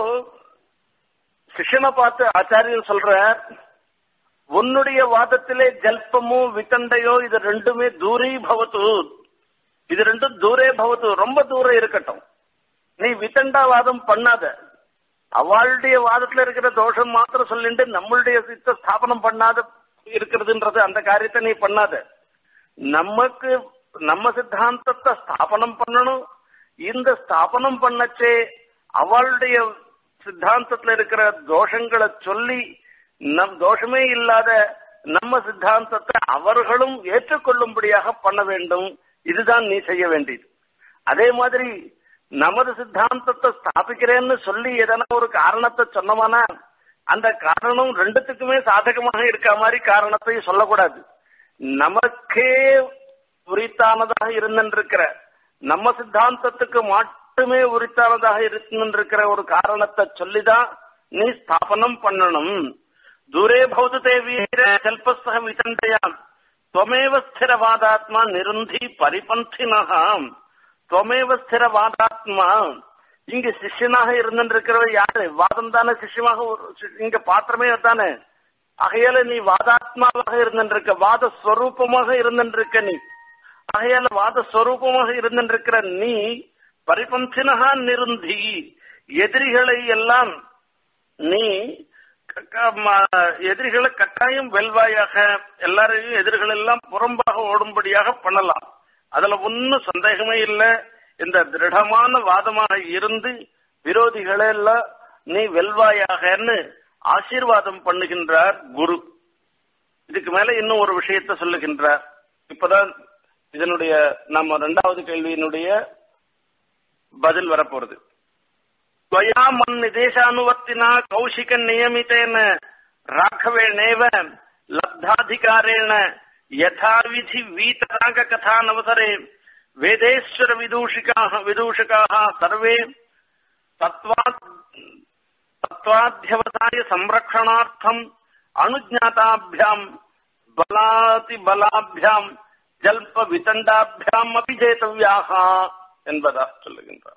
சிஷ்யனை பார்த்து ஆச்சாரியன் சொல்ற உன்னுடைய வாதத்திலே ஜல்பமோ விதண்டையோ இது ரெண்டுமே தூரி பவத்து இது ரெண்டும் தூரே பவத்து ரொம்ப தூரம் இருக்கட்டும் நீ விதண்டாவாதம் பண்ணாத அவளுடைய வாதத்துல இருக்கிற தோஷம் மாத்திரம் சொல்லிட்டு நம்மளுடைய சித்த ஸ்தாபனம் பண்ணாத இருக்கிறதுன்றது அந்த காரியத்தை நீ பண்ணாத நமக்கு நம்ம சித்தாந்தத்தை ஸ்தாபனம் பண்ணணும் இந்த ஸ்தாபனம் பண்ணச்சே அவளுடைய சித்தாந்தத்துல இருக்கிற தோஷங்களை சொல்லி நம் தோஷமே இல்லாத நம்ம சித்தாந்தத்தை அவர்களும் ஏற்றுக்கொள்ளும்படியாக பண்ண வேண்டும் இதுதான் நீ செய்ய வேண்டியது அதே மாதிரி நமது சித்தாந்தத்தை ஸ்தாபிக்கிறேன்னு சொல்லி எதனா ஒரு காரணத்தை சொன்னோமானா அந்த காரணம் ரெண்டுத்துக்குமே சாதகமாக இருக்க மாதிரி காரணத்தை சொல்லக்கூடாது நமக்கே உரித்தானதாக இருந்திருக்கிற நம்ம சித்தாந்தத்துக்கு மட்டுமே உரித்தானதாக இருந்திருக்கிற ஒரு காரணத்தை சொல்லிதான் நீ ஸ்தாபனம் பண்ணணும் தூரே பௌது தேவீர கல்பஸ்தக விதண்டையாம் துவமேவ ஸ்திரவாதாத்மா நிருந்தி பரிபந்தினகாம் துவமேவ ஸ்திரவாதாத்மா இங்க சிஷ்யனாக இருந்திருக்கிறவர் யாரு வாதம் தானே சிஷ்யமாக இங்க பாத்திரமே தானே ஆகையால நீ வாதாத்மாவாக இருந்திருக்க வாத ஸ்வரூபமாக இருந்திருக்க நீ ஆகையால வாத ஸ்வரூபமாக இருந்திருக்கிற நீ பரிபந்தினகா நிருந்தி எதிரிகளை எல்லாம் நீ எதிரிகளை கட்டாயம் வெல்வாயாக எல்லாரையும் எதிரிகள் எல்லாம் புறம்பாக ஓடும்படியாக பண்ணலாம் அதுல ஒன்னும் சந்தேகமே இல்லை இந்த திருடமான வாதமாக இருந்து விரோதிகளை எல்லாம் நீ வெல்வாயாகன்னு ஆசீர்வாதம் பண்ணுகின்றார் குரு இதுக்கு மேல இன்னும் ஒரு விஷயத்த சொல்லுகின்றார் இப்பதான் இதனுடைய நம்ம ரெண்டாவது கேள்வியினுடைய பதில் வரப்போறது त्वया मन्निदेशानुवर्तिना कौशिक नियमितेन राघवेणेव लब्धाधिकारेण यथाविधि वीतराग कथानवसरे வேதேஸ்வர விதூஷிகாக விதூஷகாக சர்வே தத்வா தத்வாத்தியவசாய சம்ரக்ஷணார்த்தம் அனுஜாதாபியாம் பலாதி பலாபியாம் ஜல்ப விதண்டாபியாம் அபிஜேதவியாக என்பதாக சொல்லுகின்றார்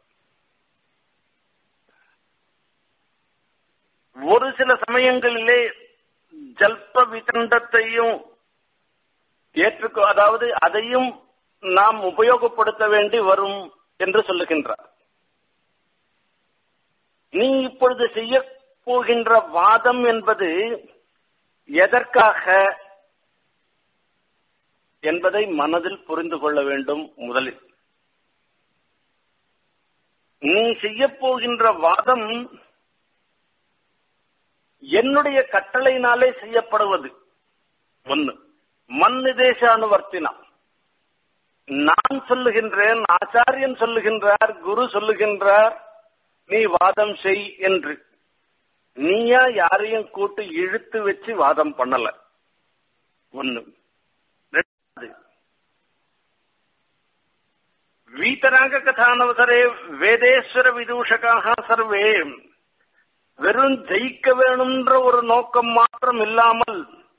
ஒரு சில சமயங்களிலே ஜல்ப விதண்டத்தையும் ஏற்றுக்கோ அதாவது அதையும் நாம் உபயோகப்படுத்த வேண்டி வரும் என்று சொல்லுகின்றார் நீ இப்பொழுது செய்ய போகின்ற வாதம் என்பது எதற்காக என்பதை மனதில் புரிந்து கொள்ள வேண்டும் முதலில் நீ செய்ய போகின்ற வாதம் என்னுடைய கட்டளையினாலே செய்யப்படுவது ஒன்னு மன்னிதேச அனுவர்த்தினம் நான் சொல்லுகின்றேன் ஆச்சாரியன் சொல்லுகின்றார் குரு சொல்லுகின்றார் நீ வாதம் செய் என்று நீயா யாரையும் கூட்டு இழுத்து வச்சு வாதம் பண்ணல ஒண்ணு ரெண்டாவது வீதராக கதானவசரே வேதேஸ்வர விதூஷகாக சர்வே வெறும் ஜெயிக்க வேணும்ன்ற ஒரு நோக்கம் மாத்திரம் இல்லாமல்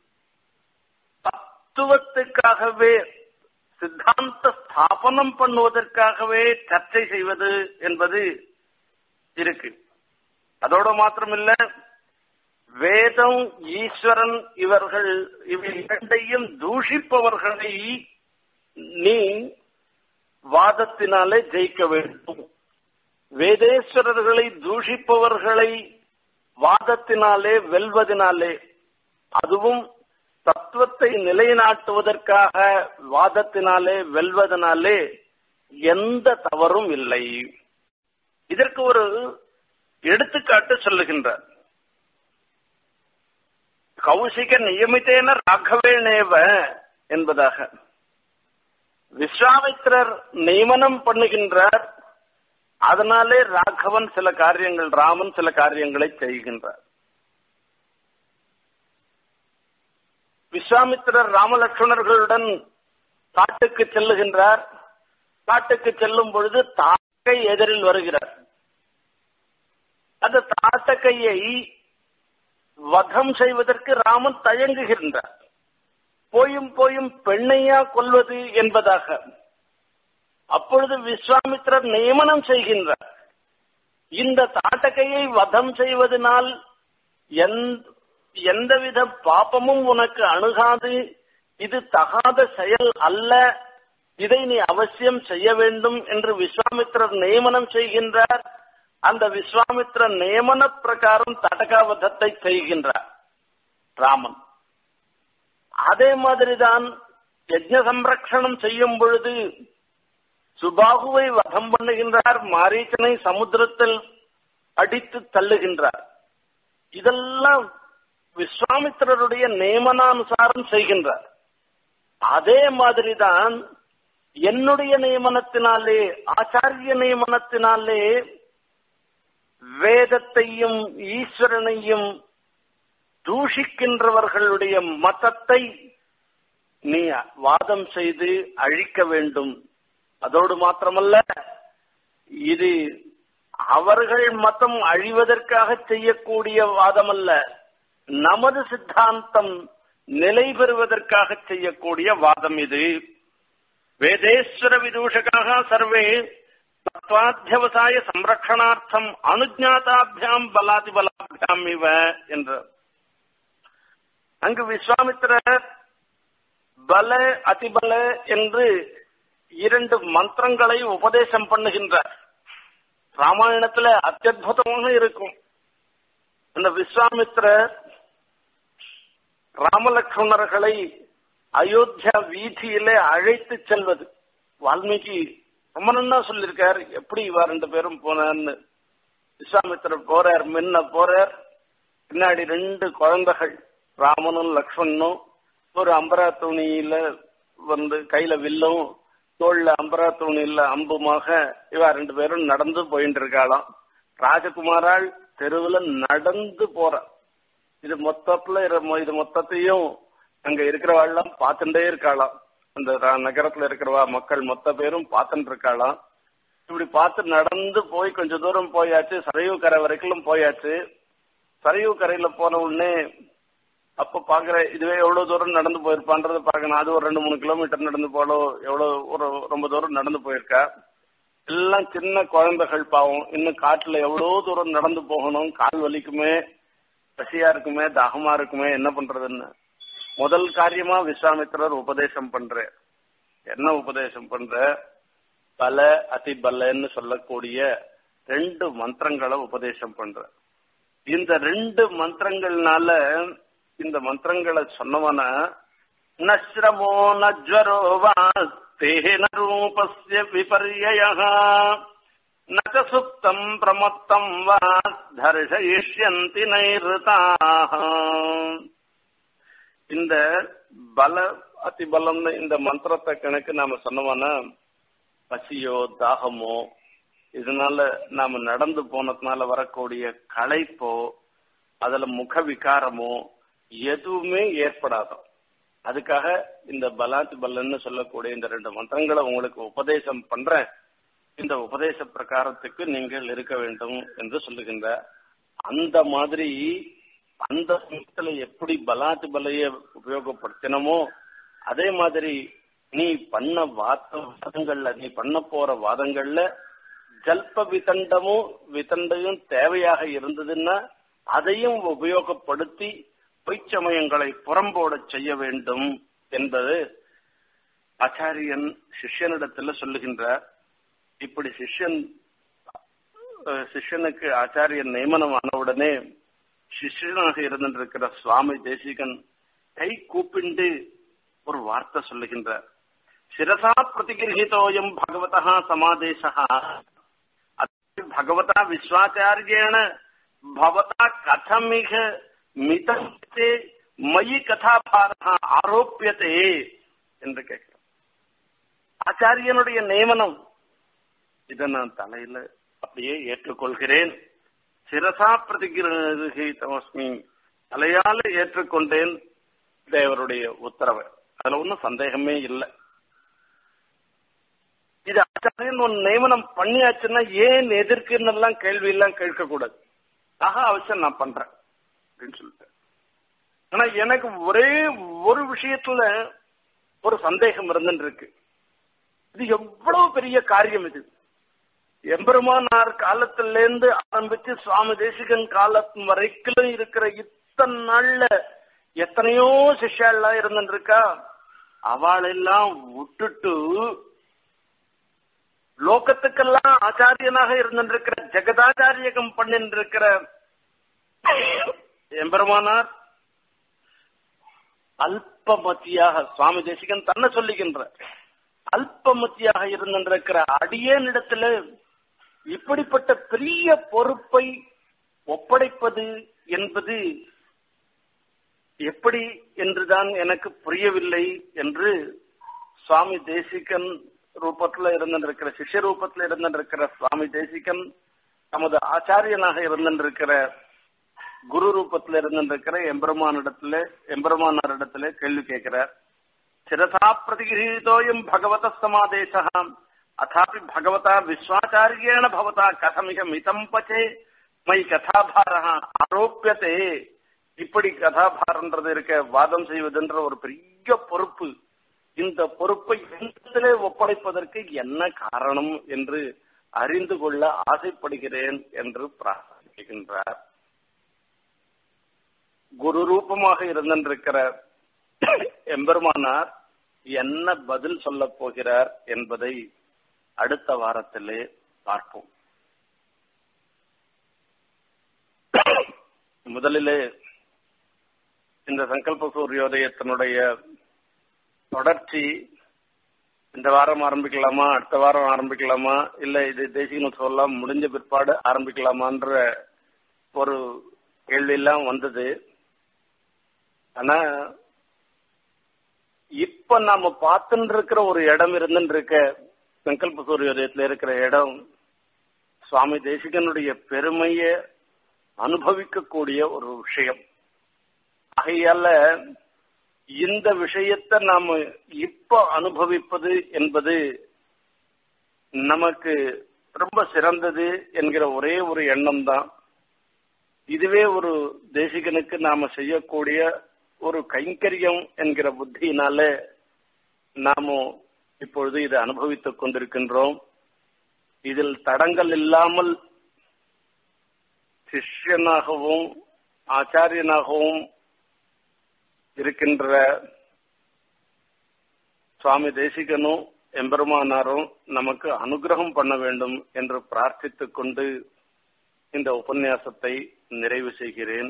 தத்துவத்துக்காகவே சித்தாந்த ஸ்தாபனம் பண்ணுவதற்காகவே சர்ச்சை செய்வது என்பது இருக்கு அதோட மாத்திரமில்ல வேதம் ஈஸ்வரன் இவர்கள் இவை இரண்டையும் தூஷிப்பவர்களை நீ வாதத்தினாலே ஜெயிக்க வேண்டும் வேதேஸ்வரர்களை தூஷிப்பவர்களை வாதத்தினாலே வெல்வதனாலே அதுவும் தத்துவத்தை நிலைநாட்டுவதற்காக வாதத்தினாலே வெல்வதனாலே எந்த தவறும் இல்லை இதற்கு ஒரு எடுத்துக்காட்டு சொல்லுகின்றார் கௌசிக நியமித்தேன ராகவேணேவ என்பதாக விஸ்வாமித்திரர் நியமனம் பண்ணுகின்றார் அதனாலே ராகவன் சில காரியங்கள் ராமன் சில காரியங்களை செய்கின்றார் விஸ்வாமித்திரர் ராமலட்சுமணர்களுடன் காட்டுக்கு செல்லுகின்றார் காட்டுக்கு செல்லும் பொழுது தாக்கை எதிரில் வருகிறார் அந்த தாட்டக்கையை வதம் செய்வதற்கு ராமன் தயங்குகின்றார் போயும் போயும் பெண்ணையா கொல்வது என்பதாக அப்பொழுது விஸ்வாமித்திரர் நியமனம் செய்கின்றார் இந்த தாட்டகையை வதம் செய்வதனால் எந்தவித பாப்பமும் உனக்கு அணுகாது இது தகாத செயல் அல்ல இதை நீ அவசியம் செய்ய வேண்டும் என்று விஸ்வாமித்திரர் நியமனம் செய்கின்றார் அந்த விஸ்வாமித்திர நியமன பிரகாரம் தடகாவதத்தை செய்கின்றார் ராமன் அதே மாதிரிதான் யஜ்ஞ சம்ரக்ஷணம் செய்யும் பொழுது சுபாகுவை வதம் பண்ணுகின்றார் மாரீச்சனை சமுத்திரத்தில் அடித்து தள்ளுகின்றார் இதெல்லாம் விஸ்வாமித்திரருடைய நியமனானுசாரம் செய்கின்றார் அதே மாதிரிதான் என்னுடைய நியமனத்தினாலே ஆச்சாரிய நியமனத்தினாலே வேதத்தையும் ஈஸ்வரனையும் தூஷிக்கின்றவர்களுடைய மதத்தை நீ வாதம் செய்து அழிக்க வேண்டும் அதோடு மாத்திரமல்ல இது அவர்கள் மதம் அழிவதற்காக செய்யக்கூடிய வாதம் அல்ல நமது சித்தாந்தம் நிலை பெறுவதற்காக செய்யக்கூடிய வாதம் இது வேதேஸ்வர விதூஷகாக சர்வே தத்வாத்தியவசாய சம்ரக்ஷணார்த்தம் அனுஜாதாபியாம் பலாதி பலாபியாம் இவ என்ற அங்கு விஸ்வாமித்திரர் பல அதிபல என்று இரண்டு மந்திரங்களை உபதேசம் பண்ணுகின்றார் ராமாயணத்துல அத்தியுதமாக இருக்கும் அந்த விஸ்வாமித்திரர் ராமலட்சுமணர்களை அயோத்தியா வீதியிலே அழைத்து செல்வது வால்மீகி ரொம்ப நன்னா சொல்லியிருக்கார் எப்படி இவா ரெண்டு பேரும் போனான்னு விஸ்வாமித்திரர் போறார் முன்ன போறார் பின்னாடி ரெண்டு குழந்தைகள் ராமனும் லக்ஷ்மணனும் ஒரு அம்பரா துணியில வந்து கையில வில்லும் தோல்ல அம்பரா துணியில அம்புமாக இவா ரெண்டு பேரும் நடந்து போயிட்டு இருக்காளாம் ராஜகுமாரால் தெருவுல நடந்து போற இது மொத்தத்துல இது மொத்தத்தையும் அங்க இருக்கிறவாள்லாம் பார்த்துட்டே இருக்காளாம் அந்த ர- நகரத்துல இருக்கிறவா மக்கள் மொத்த பேரும் பார்த்துட்டு இருக்காளாம் இப்படி பார்த்து நடந்து போய் கொஞ்ச தூரம் போயாச்சு சரையு கரை வரைக்கும் போயாச்சு சரையு கரையில போன உடனே அப்ப பாக்குற இதுவே எவ்வளவு தூரம் நடந்து போயிருப்பான்றத பாக்கணும் அது ஒரு ரெண்டு மூணு கிலோமீட்டர் நடந்து போலும் எவ்வளவு ஒரு ரொம்ப தூரம் நடந்து போயிருக்கா எல்லாம் சின்ன குழந்தைகள் பாவம் இன்னும் காட்டுல எவ்வளவு தூரம் நடந்து போகணும் கால் வலிக்குமே பசியா இருக்குமே தாகமா இருக்குமே என்ன பண்றதுன்னு முதல் காரியமா விஸ்வாமித்திரர் உபதேசம் பண்ற என்ன உபதேசம் பண்ற பல அதிபலன்னு சொல்லக்கூடிய ரெண்டு மந்திரங்களை உபதேசம் பண்ற இந்த ரெண்டு மந்திரங்கள்னால இந்த மந்திரங்களை சொன்னவன நஸ்ரமோ நஜ்வரோ வா தேன ரூபஸ்ய விபர்யய ந சுப்தம் பிரமத்தம் வா தர்ஷயிஷ்யந்தி நைருதாக இந்த பல அதிபலம்னு இந்த மந்திரத்தை கணக்கு நாம சொன்னோம்னா பசியோ தாகமோ இதனால நாம நடந்து போனதுனால வரக்கூடிய களைப்போ அதுல முக விகாரமோ எதுவுமே ஏற்படாது அதுக்காக இந்த பலாத்தி பல்லன்னு சொல்லக்கூடிய இந்த ரெண்டு மந்திரங்களை உங்களுக்கு உபதேசம் பண்றேன் இந்த உபதேச பிரகாரத்துக்கு நீங்கள் இருக்க வேண்டும் என்று சொல்லுகின்ற அந்த மாதிரி அந்த சமயத்துல எப்படி பலாத்து பலைய உபயோகப்படுத்தினமோ அதே மாதிரி நீ பண்ண வாத வாதங்கள்ல நீ பண்ண போற வாதங்கள்ல ஜல்ப விதண்டமும் விதண்டையும் தேவையாக இருந்ததுன்னா அதையும் உபயோகப்படுத்தி பொய்ச்சமயங்களை புறம்போட செய்ய வேண்டும் என்பது ஆச்சாரியன் சிஷ்யனிடத்துல சொல்லுகின்றார் இப்படி சிஷ்யன் அஹ், சிஷ்யனுக்கு ஆச்சாரியன் நியமனம் ஆனவுடனே சிஷ்யனாக இருந்திருக்கிற சுவாமி தேசிகன் கை கூப்பிண்டு ஒரு வார்த்தை சொல்லுகின்றார் சிரசா பிரதிகிரகிதோயம் பகவதா சமாதேசா பகவதா விஸ்வாச்சாரியேன பவதா கதமிக மிதத்தே மயி கதாபாரா ஆரோப்பியதே என்று கேட்கிறோம் ஆச்சாரியனுடைய நியமனம் இதை நான் தலையில அப்படியே ஏற்றுக்கொள்கிறேன் சிரசா பிரதிகிரகிதமஸ்மி தலையால ஏற்றுக்கொண்டேன் தேவருடைய உத்தரவை அதுல ஒன்றும் சந்தேகமே இல்லை இது ஆச்சாரியன் ஒரு நியமனம் பண்ணியாச்சுன்னா ஏன் எதிர்க்குன்னு எல்லாம் கேள்வி எல்லாம் கேட்க கூடாது ஆக அவசியம் நான் பண்றேன் அப்படின்னு சொல்லிட்டு ஆனா எனக்கு ஒரே ஒரு விஷயத்துல ஒரு சந்தேகம் இருந்துட்டு இருக்கு இது எவ்வளவு பெரிய காரியம் இது எம்பெருமானார் காலத்துல இருந்து ஆரம்பிச்சு சுவாமி தேசிகன் காலம் வரைக்கும் இருக்கிற இத்தனை நாள்ல எத்தனையோ சிஷ்யாலாம் இருந்துட்டு இருக்கா அவளெல்லாம் விட்டுட்டு லோகத்துக்கெல்லாம் ஆச்சாரியனாக இருந்திருக்கிற ஜெகதாச்சாரியகம் பண்ணிட்டு இருக்கிற எம்பெருமானார் அல்பமத்தியாக சுவாமி தேசிகன் தன்னை சொல்லுகின்ற அல்பமத்தியாக இருந்திருக்கிற அடியேனிடத்துல இப்படிப்பட்ட பெரிய பொறுப்பை ஒப்படைப்பது என்பது எப்படி என்றுதான் எனக்கு புரியவில்லை என்று சுவாமி தேசிகன் ரூபத்துல இருந்திருக்கிற சிஷ்ய ரூபத்துல இருந்திருக்கிற சுவாமி தேசிகன் நமது ஆச்சாரியனாக இருந்திருக்கிற குரு ரூபத்துல இருந்திருக்கிற எம்பெருமானிடத்துல எம்பெருமானாரிடத்துல கேள்வி கேட்கிறார் சிரசா பிரதிகிரீதோயம் பகவத சமாதேச அதாபி பகவதா விஸ்வாச்சாரியேன பவதா கதமிக மிதம் பச்சே மை கதாபார ஆரோப்பியதே இப்படி கதாபாரன்றது இருக்க வாதம் செய்வதென்ற ஒரு பெரிய பொறுப்பு இந்த பொறுப்பை என்னிடத்திலே ஒப்படைப்பதற்கு என்ன காரணம் என்று அறிந்து கொள்ள ஆசைப்படுகிறேன் என்று பிரார்த்திக்கின்றார் குரு ரூபமாக இருந்திருக்கிற எம்பெருமானார் என்ன பதில் சொல்லப் போகிறார் என்பதை அடுத்த வாரத்திலே பார்ப்போம் முதலிலே இந்த சங்கல்ப சூரியோதயத்தினுடைய தொடர்ச்சி இந்த வாரம் ஆரம்பிக்கலாமா அடுத்த வாரம் ஆரம்பிக்கலாமா இல்ல இது தேசிய உற்சவம் முடிஞ்ச பிற்பாடு ஆரம்பிக்கலாமான்ற ஒரு கேள்வி எல்லாம் வந்தது ஆனா இப்ப நாம பார்த்துட்டு இருக்கிற ஒரு இடம் இருந்துட்டு இருக்க சங்கல்ப சூரியோதயத்துல இருக்கிற இடம் சுவாமி தேசிகனுடைய பெருமைய அனுபவிக்கக்கூடிய ஒரு விஷயம் ஆகையால இந்த விஷயத்தை நாம இப்ப அனுபவிப்பது என்பது நமக்கு ரொம்ப சிறந்தது என்கிற ஒரே ஒரு எண்ணம் தான் இதுவே ஒரு தேசிகனுக்கு நாம செய்யக்கூடிய ஒரு கைங்கரியம் என்கிற புத்தியினால நாம இப்பொழுது இதை அனுபவித்துக் கொண்டிருக்கின்றோம் இதில் தடங்கள் இல்லாமல் சிஷ்யனாகவும் ஆச்சாரியனாகவும் இருக்கின்ற சுவாமி தேசிகனும் எம்பெருமானாரும் நமக்கு அனுகிரகம் பண்ண வேண்டும் என்று பிரார்த்தித்துக் கொண்டு இந்த உபன்யாசத்தை நிறைவு செய்கிறேன்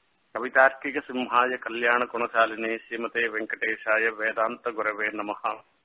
கவிதார்க்கிக சிம்ஹாய கல்யாண குணசாலினே ஸ்ரீமதே வெங்கடேஷாய வேதாந்த குரவே நமகா